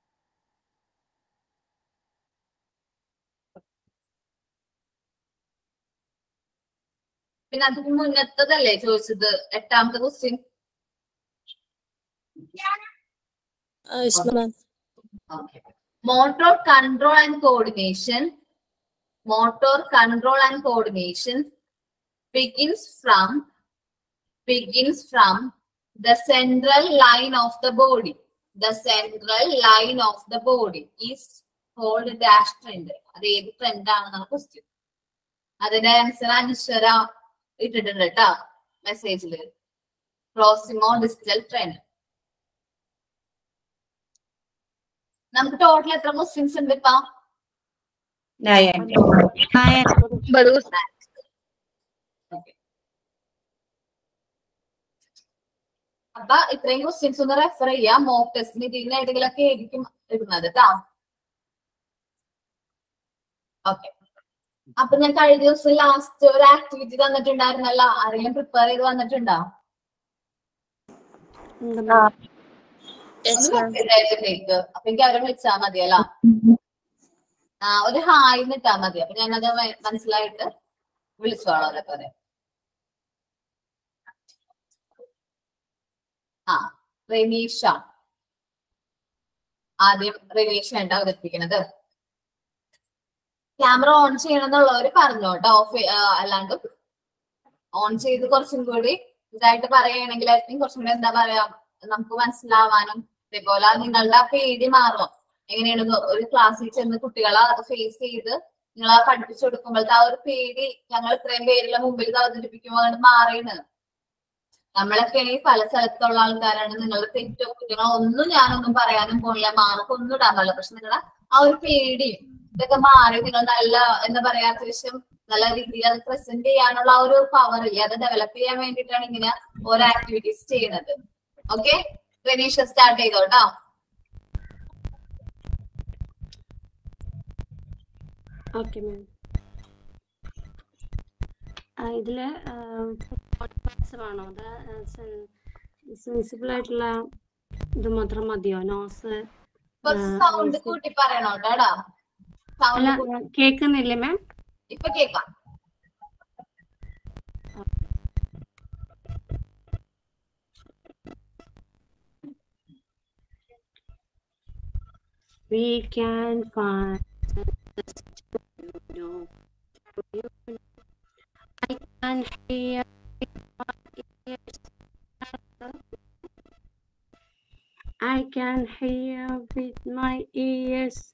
പിന്നെ അതിന് മുന്നത്തതല്ലേ ചോദിച്ചത് എട്ടാമത്തെ question motor control and coordination motor control and coordination begins from begins from the central line of the body the central line of the body is called dash trend അത് ഏത് ട്രെൻഡ് ആണെന്നാണ് ക്വസ്റ്റ്യൻ അതിന്റെ ആൻസർ അനശ്വര ഇട്ടിട്ടുണ്ട് കേട്ടോ മെസ്സേജില് പ്രോസിമോ ഡിജിറ്റൽ ട്രെൻഡ് നമുക്ക് ടോട്ടൽ എത്ര ക്വസ്റ്റ്യൻസ് ഉണ്ട് ഇപ്പൊ അപ്പൊ ഇത്രയും ക്വസ്റ്റ്യൻസ് ഒന്ന് റെഫർ ചെയ്യാം മോക്ക് ടെസ്റ്റിന് ഇതിന് ഏതെങ്കിലുമൊക്കെ ആയിരിക്കും ഇടുന്നത് കേട്ടോ ഓക്കെ അപ്പൊ ഞാൻ കഴിഞ്ഞ ദിവസം ലാസ്റ്റ് ഒരു ആക്ടിവിറ്റി തന്നിട്ടുണ്ടായിരുന്നല്ലോ ആരെങ്കിലും പ്രിപ്പയർ ചെയ്ത് വന്നിട്ടുണ്ടോ ഇതിലേക്ക് അപ്പൊ എനിക്ക് അവരെ വിളിച്ചാ മതിയല്ലോ ആ ഒരു ഹായ് നിട്ടാ മതി അപ്പൊ ഞാനത് മ- മനസ്സിലായിട്ട് വിളിച്ചോളാം അവരെ പറയാം ആ റെനീഷ ആദ്യം റെനീഷ ഉണ്ട് അവതരിപ്പിക്കണത് ക്യാമറ ഓൺ ചെയ്യണം എന്നുള്ളവര് പറഞ്ഞു കേട്ടോ ഓഫ് അല്ലാണ്ട് ഓൺ ചെയ്ത് കുറച്ചും കൂടി ഇതായിട്ട് പറയുകയാണെങ്കിലായിരിക്കും കുറച്ചും കൂടി എന്താ പറയാ നമുക്ക് മനസ്സിലാവാനും അതേപോലെ നിങ്ങളുടെ ആ പേടി മാറും എങ്ങനെയാണ് ഇത് ഒരു ക്ലാസ്സിൽ ചെന്ന് കുട്ടികളെ അത് ഫേസ് ചെയ്ത് നിങ്ങൾ ആ പഠിപ്പിച്ചു കൊടുക്കുമ്പോഴത്തെ ആ ഒരു പേടി ഞങ്ങൾ ഇത്രയും പേരിലെ മുമ്പിൽ ഇത് അവതരിപ്പിക്കുമ്പോൾ അത് മാറിയാണ് നമ്മളൊക്കെ ആണെങ്കിൽ പല സ്ഥലത്തുള്ള ആൾക്കാരാണ് നിങ്ങളുടെ തെറ്റോ കുറ്റങ്ങളോ ഒന്നും ഞാനൊന്നും പറയാനും പോണില്ല മാർക്ക് ഒന്നും ഇടാൻ പാടില്ല പക്ഷെ നിങ്ങളുടെ ആ ഒരു പേടിയും ഇതൊക്കെ മാറി നിങ്ങൾ നല്ല എന്താ പറയാ അത്യാവശ്യം നല്ല രീതിയിൽ അത് പ്രസന്റ് ചെയ്യാനുള്ള ആ ഒരു പവർ ഇല്ലേ അത് ഡെവലപ്പ് ചെയ്യാൻ വേണ്ടിയിട്ടാണ് ഇങ്ങനെ ഓരോ ആക്ടിവിറ്റീസ് ചെയ്യുന്നത് ഓക്കെ റെനീഷ സ്റ്റാർട്ട് ചെയ്തോട്ടോ ഓക്കെ മാം ഇതില് വേണോ അത് സെൻസിബിൾ ആയിട്ടുള്ള ഇത് മാത്രം മതിയോ നോസ് കുറച്ച് സൗണ്ട് കൂട്ടി പറയണോ കേട്ടാ അല്ല സൗണ്ട് കേൾക്കുന്നില്ലേ മാം ഇപ്പൊ കേക്കാം we can find no. I can hear with my ears. I can hear with my ears.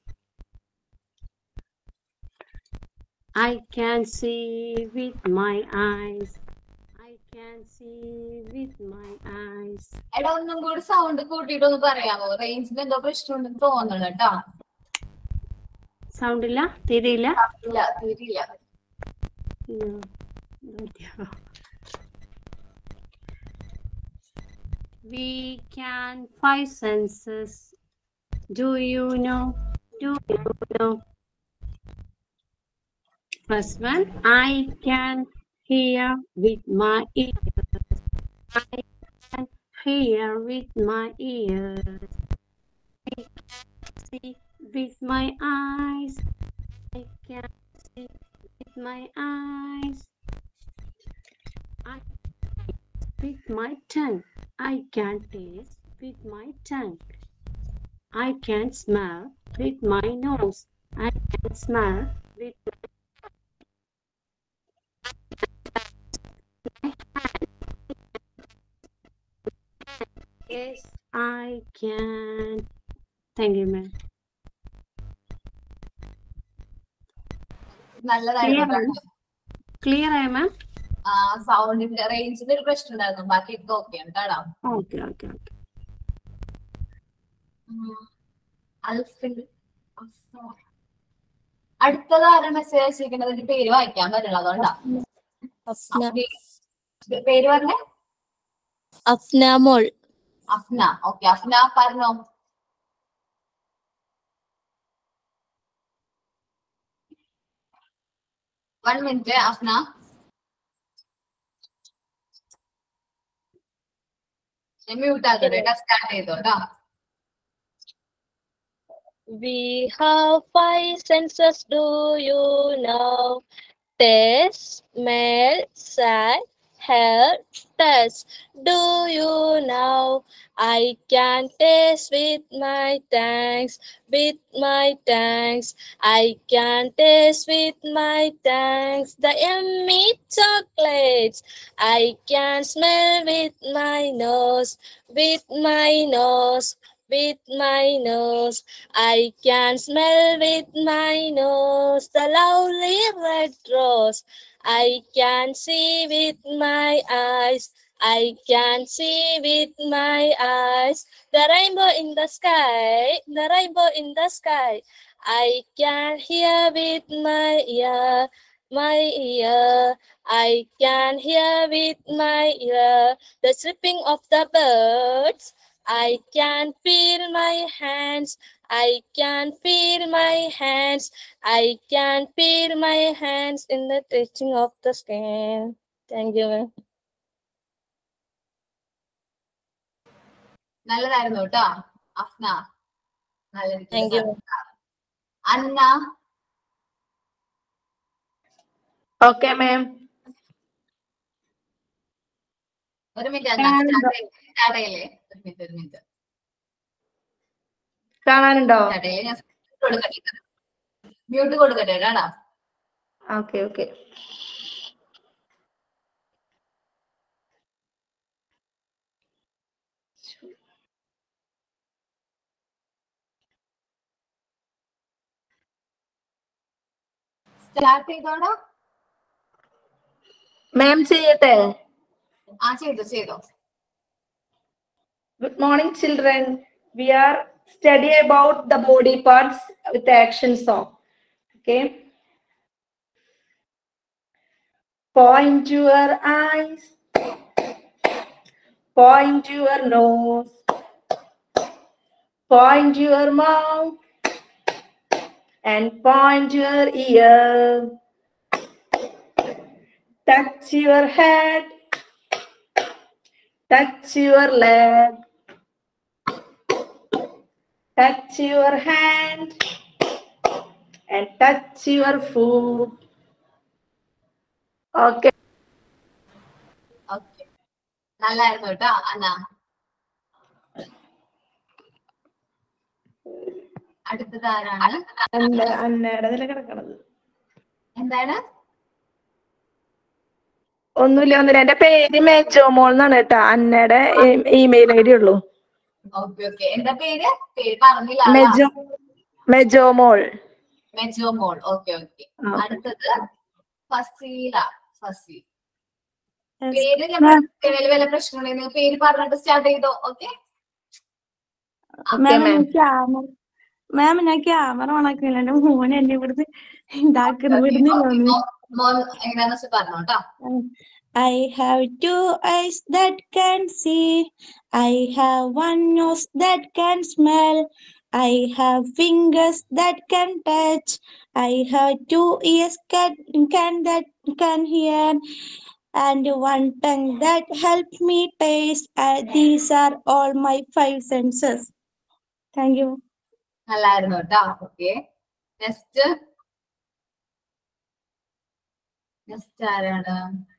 I can see with my eyes. I can see with my eyes. എടാ ഒന്നും കൂടി സൗണ്ട് കൂട്ടിയിട്ട് ഒന്ന് പറയാമോ റേഞ്ചിന് എന്തോ പ്രശ്നമുണ്ടെന്ന് തോന്നുന്നു കേട്ടോ സൗണ്ട് ഇല്ല തീരെയില്ല ഇല്ല തീരില്ല അയ്യോ, എന്താ പറ്റിയോ? We can five senses. Do you know? Do you know? First one, I can hear with my ears. I can hear with my ears. I can see with my eyes. I can see with my eyes. I with my tongue. I can taste with my tongue. I can smell with my nose. I can smell with my hand. Yes, I can. Thank you, ma'am. നല്ലതായിരുന്നു Clear, ma'am? ആ സൗണ്ടിന്റെ റേഞ്ചിന്റെ ഒരു പ്രശ്നം ഉണ്ടായിരുന്നു ബാക്കി ഒക്കെ ഓക്കെ കേട്ടോ Okay, okay, okay. അൽഫിൽ അഫ്സാർ. അടുത്തത് ആരാ മെസ്സേജ് അയച്ചിരിക്കുന്നതിന്റെ പേര് വായിക്കാൻ പറ്റില്ല അതുകൊണ്ടാ പേ- പേര് പറഞ്ഞേ അഫ്ന മോൾ അഫ്ന ഓക്കെ അഫ്ന പറഞ്ഞോ വൺ മിനിറ്റ് അഫ്ന മ്യൂട്ട് ആക്കട്ടെ സ്റ്റാർട്ട് ചെയ്തോ കേട്ടോ We have five senses, do you know? Taste, smell, sight, hear, touch. Do you know? I can taste with my tongues, with my tongues. I can taste with my tongues the yummy chocolates. I can smell with my nose, with my nose, with my nose. I can smell with my nose the lovely red rose. I can see with my eyes. I can see with my eyes the rainbow in the sky, the rainbow in the sky. I can hear with my ear, my ear. I can hear with my ear the chirping of the birds. I can feel my hands. I can feel my hands. I can feel my hands in the touching of the skin. Thank you. ma'am. നല്ലതായിരുന്നു കേട്ടോ അഫ്ന നല്ല Thank you. Anna okay ma'am ഒരു മിനിറ്റ് അന്ന സ്റ്റാർട്ട് ചെയ്യല്ലേ ഒരു മിനിറ്റ് ഒരു മിനിറ്റ് കാണാനുണ്ടോ സ്റ്റാർട്ട് ചെയ്യേ ഞാൻ കൊടുക്കട്ടെ മ്യൂട്ട് കൊടുക്കട്ടെ കേട്ടാ ഓക്കെ ഓക്കെ സ്റ്റാർട്ട് ചെയ്തോടാ മാം ചെയ്യട്ടെ ആ ചെയ്തോ ചെയ്തോ Good morning, children. We are study about the body parts with the action song. Okay. Point your eyes. Point your nose. Point your mouth. And point your ear. Touch your head. Touch your leg. touch your hand and touch your foot. Okay. Okay നല്ലായിരുന്നു കേട്ടോ അന്ന അടുത്തത് ആരാണ് അന്ന അന്നയുടെ ഇതിൽ കിടക്കണത് എന്താണ് ഒന്നുമില്ല ഒന്നുമില്ല എന്റെ പേര് മേജോമോൾ എന്നാണ് കേട്ടോ അന്നയുടെ ഇമെയിൽ ഐ ഡി ഉള്ളൂ ഓക്കെ ഓക്കെ എന്താ പേര് പേര് പറഞ്ഞില്ല Mejo Mejomol Mejomol okay okay ആ. അടുത്തത് ഫസീല ഫസി Yes. പേര് Ma'am. പേരിൽ വല്ല പ്രശ്നമുണ്ടെങ്കിൽ പേര് പറഞ്ഞിട്ട് സ്റ്റാർട്ട് ചെയ്തോ ഓക്കെ മാം ഞാൻ ക്യാമറ മാം ഞാൻ ക്യാമറ ഓണാക്കില്ല എന്റെ മോൻ എന്നെ ഇവിടുന്ന് ഇതാക്കുന്നു വിടുന്നില്ല മോൻ എങ്ങനെയാന്ന് വെച്ചാൽ പറഞ്ഞോ കേട്ടോ I have two eyes that can see. I have one nose that can smell. I have fingers that can touch. I have two ears can, can that can hear. And one tongue that help me taste. Uh, these are all my five senses. Thank you. നല്ലായിരുന്നു കേട്ടോ ഓക്കെ നെക്സ്റ്റ് നെക്സ്റ്റ് ആരാണ്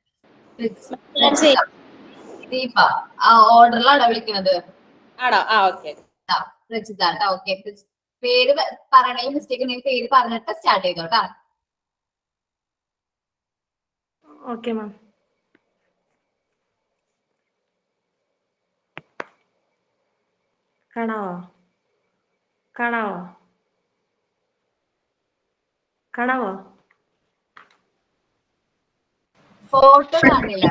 ദീപ ആ ഓർഡറിലാണോ വിളിക്കുന്നത് ആണോ ആ ഓക്കെ ആ, രചിത കേട്ടോ ഓക്കെ പേര് പ- പറയണതിൽ മിസ്റ്റേക്ക് ഉണ്ടെങ്കിൽ പേര് പറഞ്ഞിട്ട് സ്റ്റാർട്ട് ചെയ്തോ കേട്ടോ ഓക്കെ മാം കാണാവോ കാണാവോ കാണാവോ ഫോട്ടോ കാണില്ല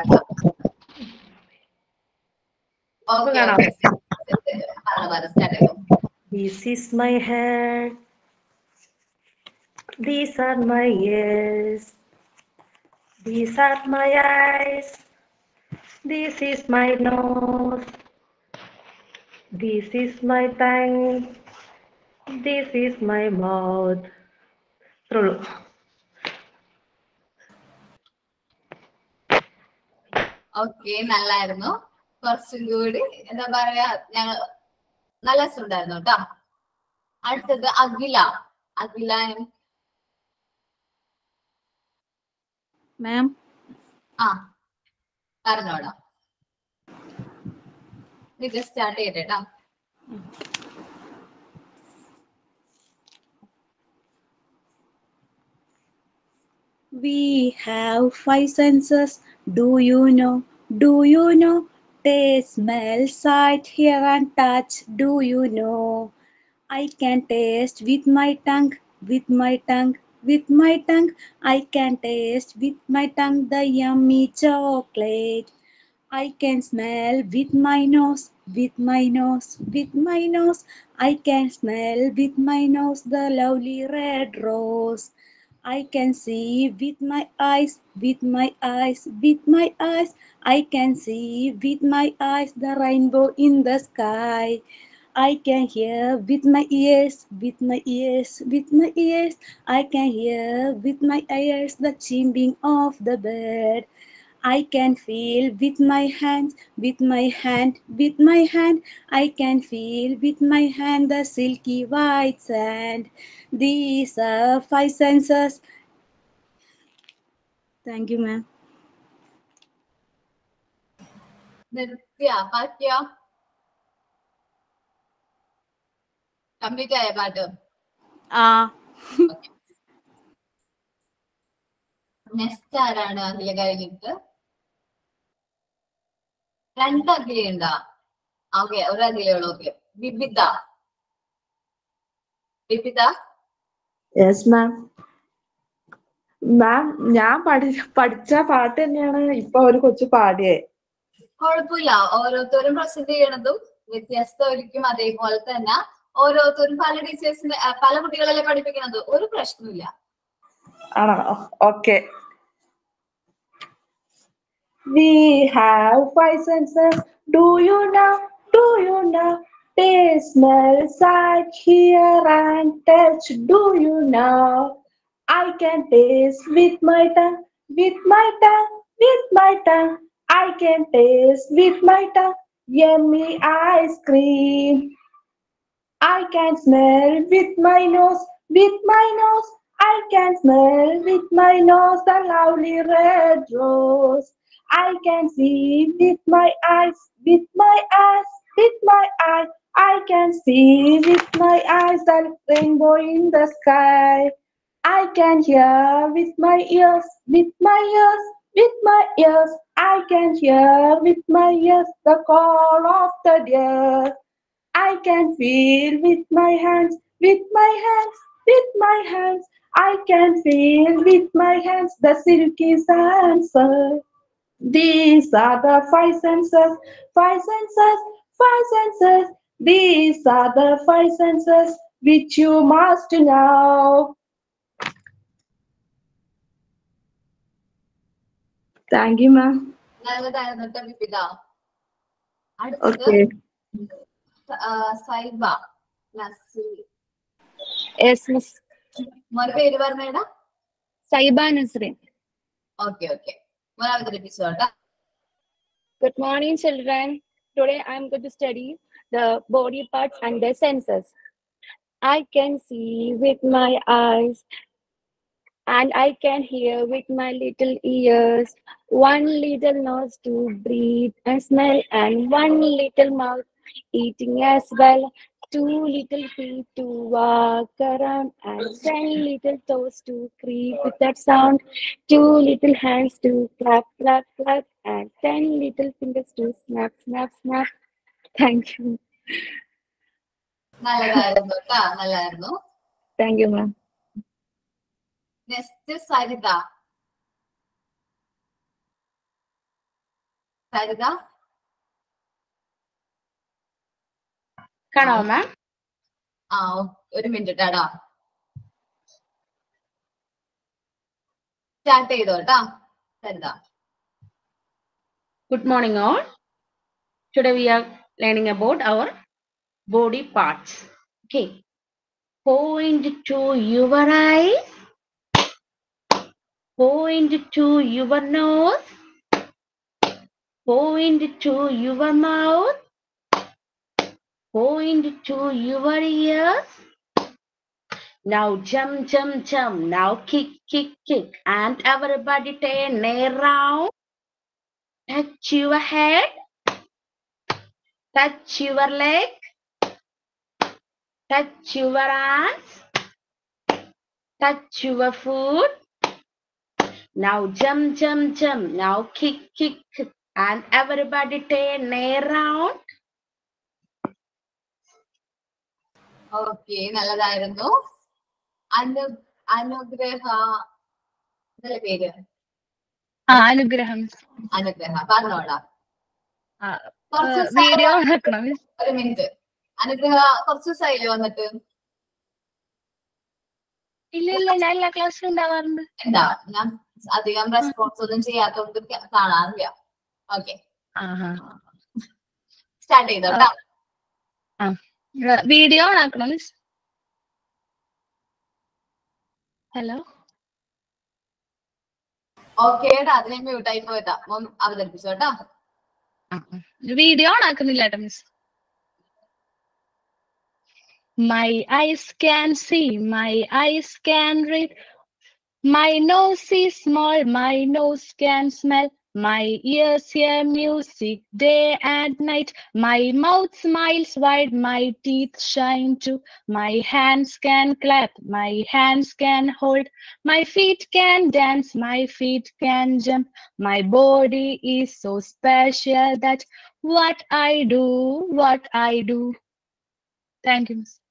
ഓക്കെ കാണാം. സ്റ്റാർട്ട് ചെയ്തോ This is my head. These are my ears. These are my eyes. This is my nose. This is my tongue. This is my mouth. ഇത്രയുള്ളൂ ഓക്കെ നല്ലായിരുന്നു കുറച്ചും കൂടി എന്താ പറയാ ഞങ്ങൾ നല്ല രസമുണ്ടായിരുന്നു കേട്ടോ അടുത്തത് അഖില അഖില മാം ആ പറഞ്ഞോടാ ഇത് സ്റ്റാർട്ട് ചെയ്യട്ടെ കേട്ടോ We have five senses. Do you know? Do you know? Taste, smell, sight, hear, and touch. Do you know? I can taste with my tongue, with my tongue, with my tongue. I can taste with my tongue the yummy chocolate. I can smell with my nose, with my nose, with my nose. I can smell with my nose the lovely red rose. I can see with my eyes, with my eyes, with my eyes. I can see with my eyes the rainbow in the sky. I can hear with my ears, with my ears, with my ears. I can hear with my ears the chirping of the bird. I can feel with my hand, with my hand, with my hand. I can feel with my hand the silky white sand. These are five senses. Thank you, ma'am. നിർത്തിയ പാറ്റിയോ കംപ്ലീറ്റ് ആയ പാട്ട് Ah. നെക്സ്റ്റ് ആരാണ് അഖില കഴിഞ്ഞിട്ട് രണ്ട് അഖിലുണ്ടാ ഓക്കെ ഒരു അഖിലേ ഉള്ളൂ okay Bibitha Bibitha yes ma'am ma'am ഞാൻ പഠി പഠിച്ച പാട്ട് തന്നെയാണ് ഇപ്പൊ ഒരു കൊച്ചു പാടിയേ കുഴപ്പമില്ല ഓരോരുത്തരും പ്രസന്റ് ചെയ്യണതും വ്യത്യസ്തമായിരിക്കും അതേപോലെ തന്നെ ഓരോരുത്തരും പല ടീച്ചേഴ്സിന്റെ പല കുട്ടികളല്ലേ പഠിപ്പിക്കുന്നത് ഒരു പ്രശ്നമില്ല ആണോ okay We have five senses. Do you know? Do you know? Taste, smell, sight, hear, and touch. Do you know? I can taste with my tongue, with my tongue, with my tongue. I can taste with my tongue. Yummy ice cream. I can smell with my nose, with my nose. I can smell with my nose the lovely red rose. I can see with my eyes, with my eyes, with my eyes. I can see with my eyes the rainbow in the sky. I can hear with my ears, with my ears, with my ears. I can hear with my ears the call of the deer. I can feel with my hands, with my hands, with my hands. I can feel with my hands the silky answer. These are the five senses, five senses, five senses. These are the five senses which you must know. Thank you, ma'am. നല്ലതായിരുന്നു കേട്ടോ ബിബിത അടുത്തത് Okay. ആ, സൈബ നസീർ. Yes, Miss. മോന്റെ പേര് പറഞ്ഞേടാ Saiba Nasrin. ഓക്കെ ഓക്കെ മോൻ അവതരിപ്പിച്ചു കേട്ടോ Good morning, children. Today I'm going to study the body parts and their senses. I can see with my eyes and I can hear with my little ears. One little nose to breathe and smell, and one little mouth eating as well. Two little feet to walk around, and ten little toes to creep with that sound. Two little hands to clap, clap, clap, and ten little fingers to snap, snap, snap. Thank you. നല്ലതായിരുന്നു കേട്ടോ നല്ലതായിരുന്നു Thank you, ma'am. Next Saritha Saritha കാണാമോ മാം ആ ഓ- ഒരു മിനിറ്റ് ടാടാ സ്റ്റാർട്ട് ചെയ്തോ കേട്ടാ Saritha Good morning, all. Today we are learning about our body parts. Okay. Point to your eyes. Point to your nose. point to your mouth, point to your ears. Now jump, jump, jump. Now kick, kick, kick. And everybody turn around. Touch your head. Touch your leg. Touch your hands. Touch your foot. Now jump, jump, jump. Now kick, kick, kick. And everybody turn around. Okay നല്ലതായിരുന്നു അനു അനുഗ്രഹ എന്നല്ലേ പേര് ആ അനുഗ്രഹം അനുഗ്രഹ പറഞ്ഞോളാം ആ, കുറച്ച് ഏഹ്, വീഡിയോ ആക്കണം ഒരു മിനിറ്റ് അനുഗ്രഹ കുറച്ച് ദിവസമായില്ലേ വന്നിട്ട് ഇല്ല ഇല്ല ഞാൻ എല്ലാ ക്ലാസ്സിലും ഉണ്ടാവാറുണ്ട് എന്താ ഞാൻ അധികം റെസ്പോൺസ് ഒന്നും ചെയ്യാത്തോണ്ട് ക- കാണാറില്ല ഓക്കെ ആഹാ സ്റ്റാർട്ട് ചെയ്തോ കേട്ടോ ആ വീഡിയോ ഓൺ ആക്കണം മിസ് ഹലോ ഓക്കെ ഏട്ടാ അതിനെ മ്യൂട്ടായി പോയതാ മോൻ അവതരിപ്പിച്ചു കേട്ടോ വീഡിയോ ഓൺ ആക്കുന്നില്ല കേട്ടോ miss My eyes can see, my eyes can read. My nose is small, my nose can smell. My ears hear music day and night. My mouth smiles wide, my teeth shine too. My hands can clap, my hands can hold. My feet can dance, my feet can jump. My body is so special that what I do, what I do. Thank you. miss.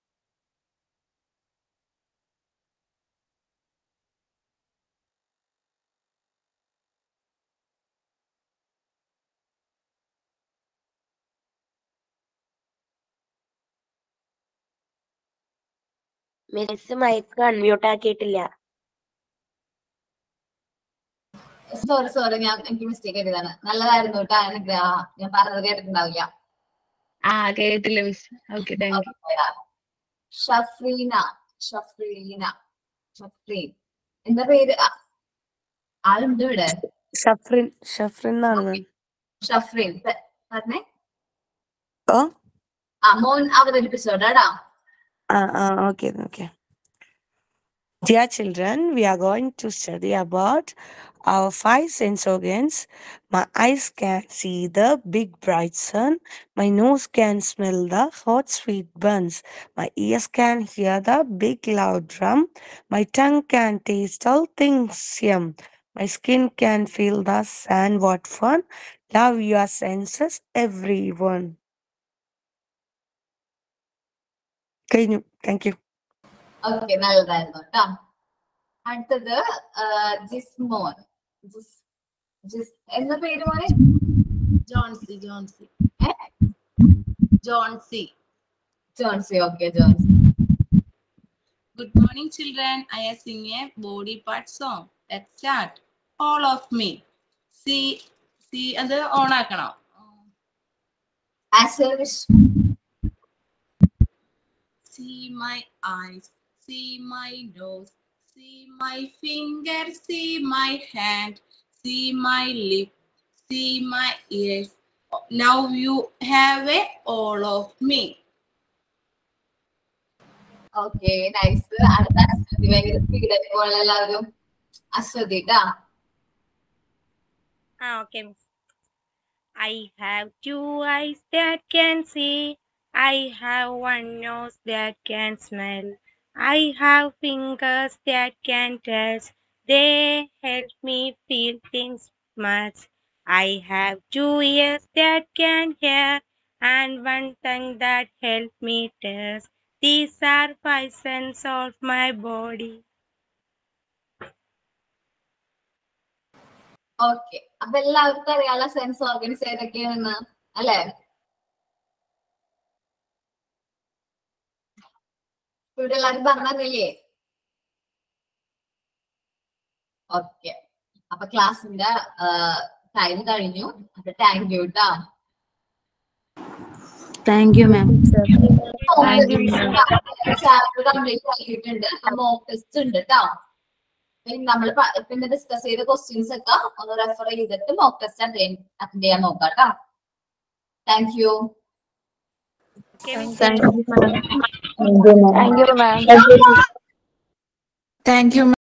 Miss mike unmute ആക്കിയിട്ടില്ല സോറി സോറി ഞാൻ എനിക്ക് മിസ്റ്റേക്ക് ചെയ്തതാണ് നല്ലതായിരുന്നു കേട്ടോ അനുഗ്രഹ ഞാൻ പറഞ്ഞത് കേട്ടിട്ടുണ്ടാവില്ല ആ കേട്ടില്ല miss okay thank you Shafreena Shafreena Shafreen എന്താ പേര് ആ, ആളുണ്ട് ഇവിടെ ഷഫ്രിൻ ഷഫ്രിൻ എന്നാണ് മാം ഷഫ്രീൻ പ- പറഞ്ഞേ ഓ ആ മോൻ അവതരിപ്പിച്ചോടാ ആ ആ okay okay Dear children, we are going to study about our five sense organs. My eyes can see the big bright sun. My nose can smell the hot sweet buns. My ears can hear the big loud drum. My tongue can taste all things yum. My skin can feel the sand. What fun! Love your senses, everyone. കഴിഞ്ഞു താങ്ക് യു ഓക്കെ നല്ലതായിരുന്നു കേട്ടോ അടുത്തത് ആ, ജിസ്മോൻ ജിസ് ജിസ് എന്ന പേര് മോനെ Johnsy Johnsy Johnsy Johnsy okay Johnsy Good morning, children. I am singing a body part song. Let's start. All of me. See, see, അത് ഓൺ ആക്കണോ See my eyes, see my nose, see my finger, see my hand, see my lip, see my ears. Now you have a all of me. Okay nice അടുത്ത അശ്വതി ഭയങ്കര സ്പീഡ് ആയി എല്ലാവരും അശ്വതി കേട്ടാ Ah, okay. miss. I have two eyes that can see. I have one nose that can smell. I have fingers that can touch. They help me feel things much. I have two ears that can hear and one tongue that help me taste. These are five senses of my body. Okay അപ്പൊ എല്ലാവർക്കും അറിയാനുള്ള സെൻസ് ഓർഗൻസ് ഏതൊക്കെയാണെന്ന് അല്ലെ ഇവിടെ എല്ലാവരും പറഞ്ഞില്ലേ ഓക്കെ അപ്പൊ ക്ലാസ്സിന്റെ ടൈം കഴിഞ്ഞു അപ്പൊ താങ്ക് യു കേട്ടോ thank you ma'am chapter complete ആക്കിയിട്ടുണ്ട് അപ്പൊ മോക്ക് ടെസ്റ്റ് ഉണ്ട് കേട്ടോ പിന്നെ നമ്മൾ പിന്നെ ഡിസ്കസ് ചെയ്ത ക്വസ്റ്റ്യൻസ് ഒക്കെ ഒന്ന് റെഫർ ചെയ്തിട്ട് മോക്ക് ടെസ്റ്റ് അറ്റൻഡ് ചെയ്യാൻ നോക്കാം കേട്ടോ thank you Thank you, ma'am. Thank you, ma'am. Thank you,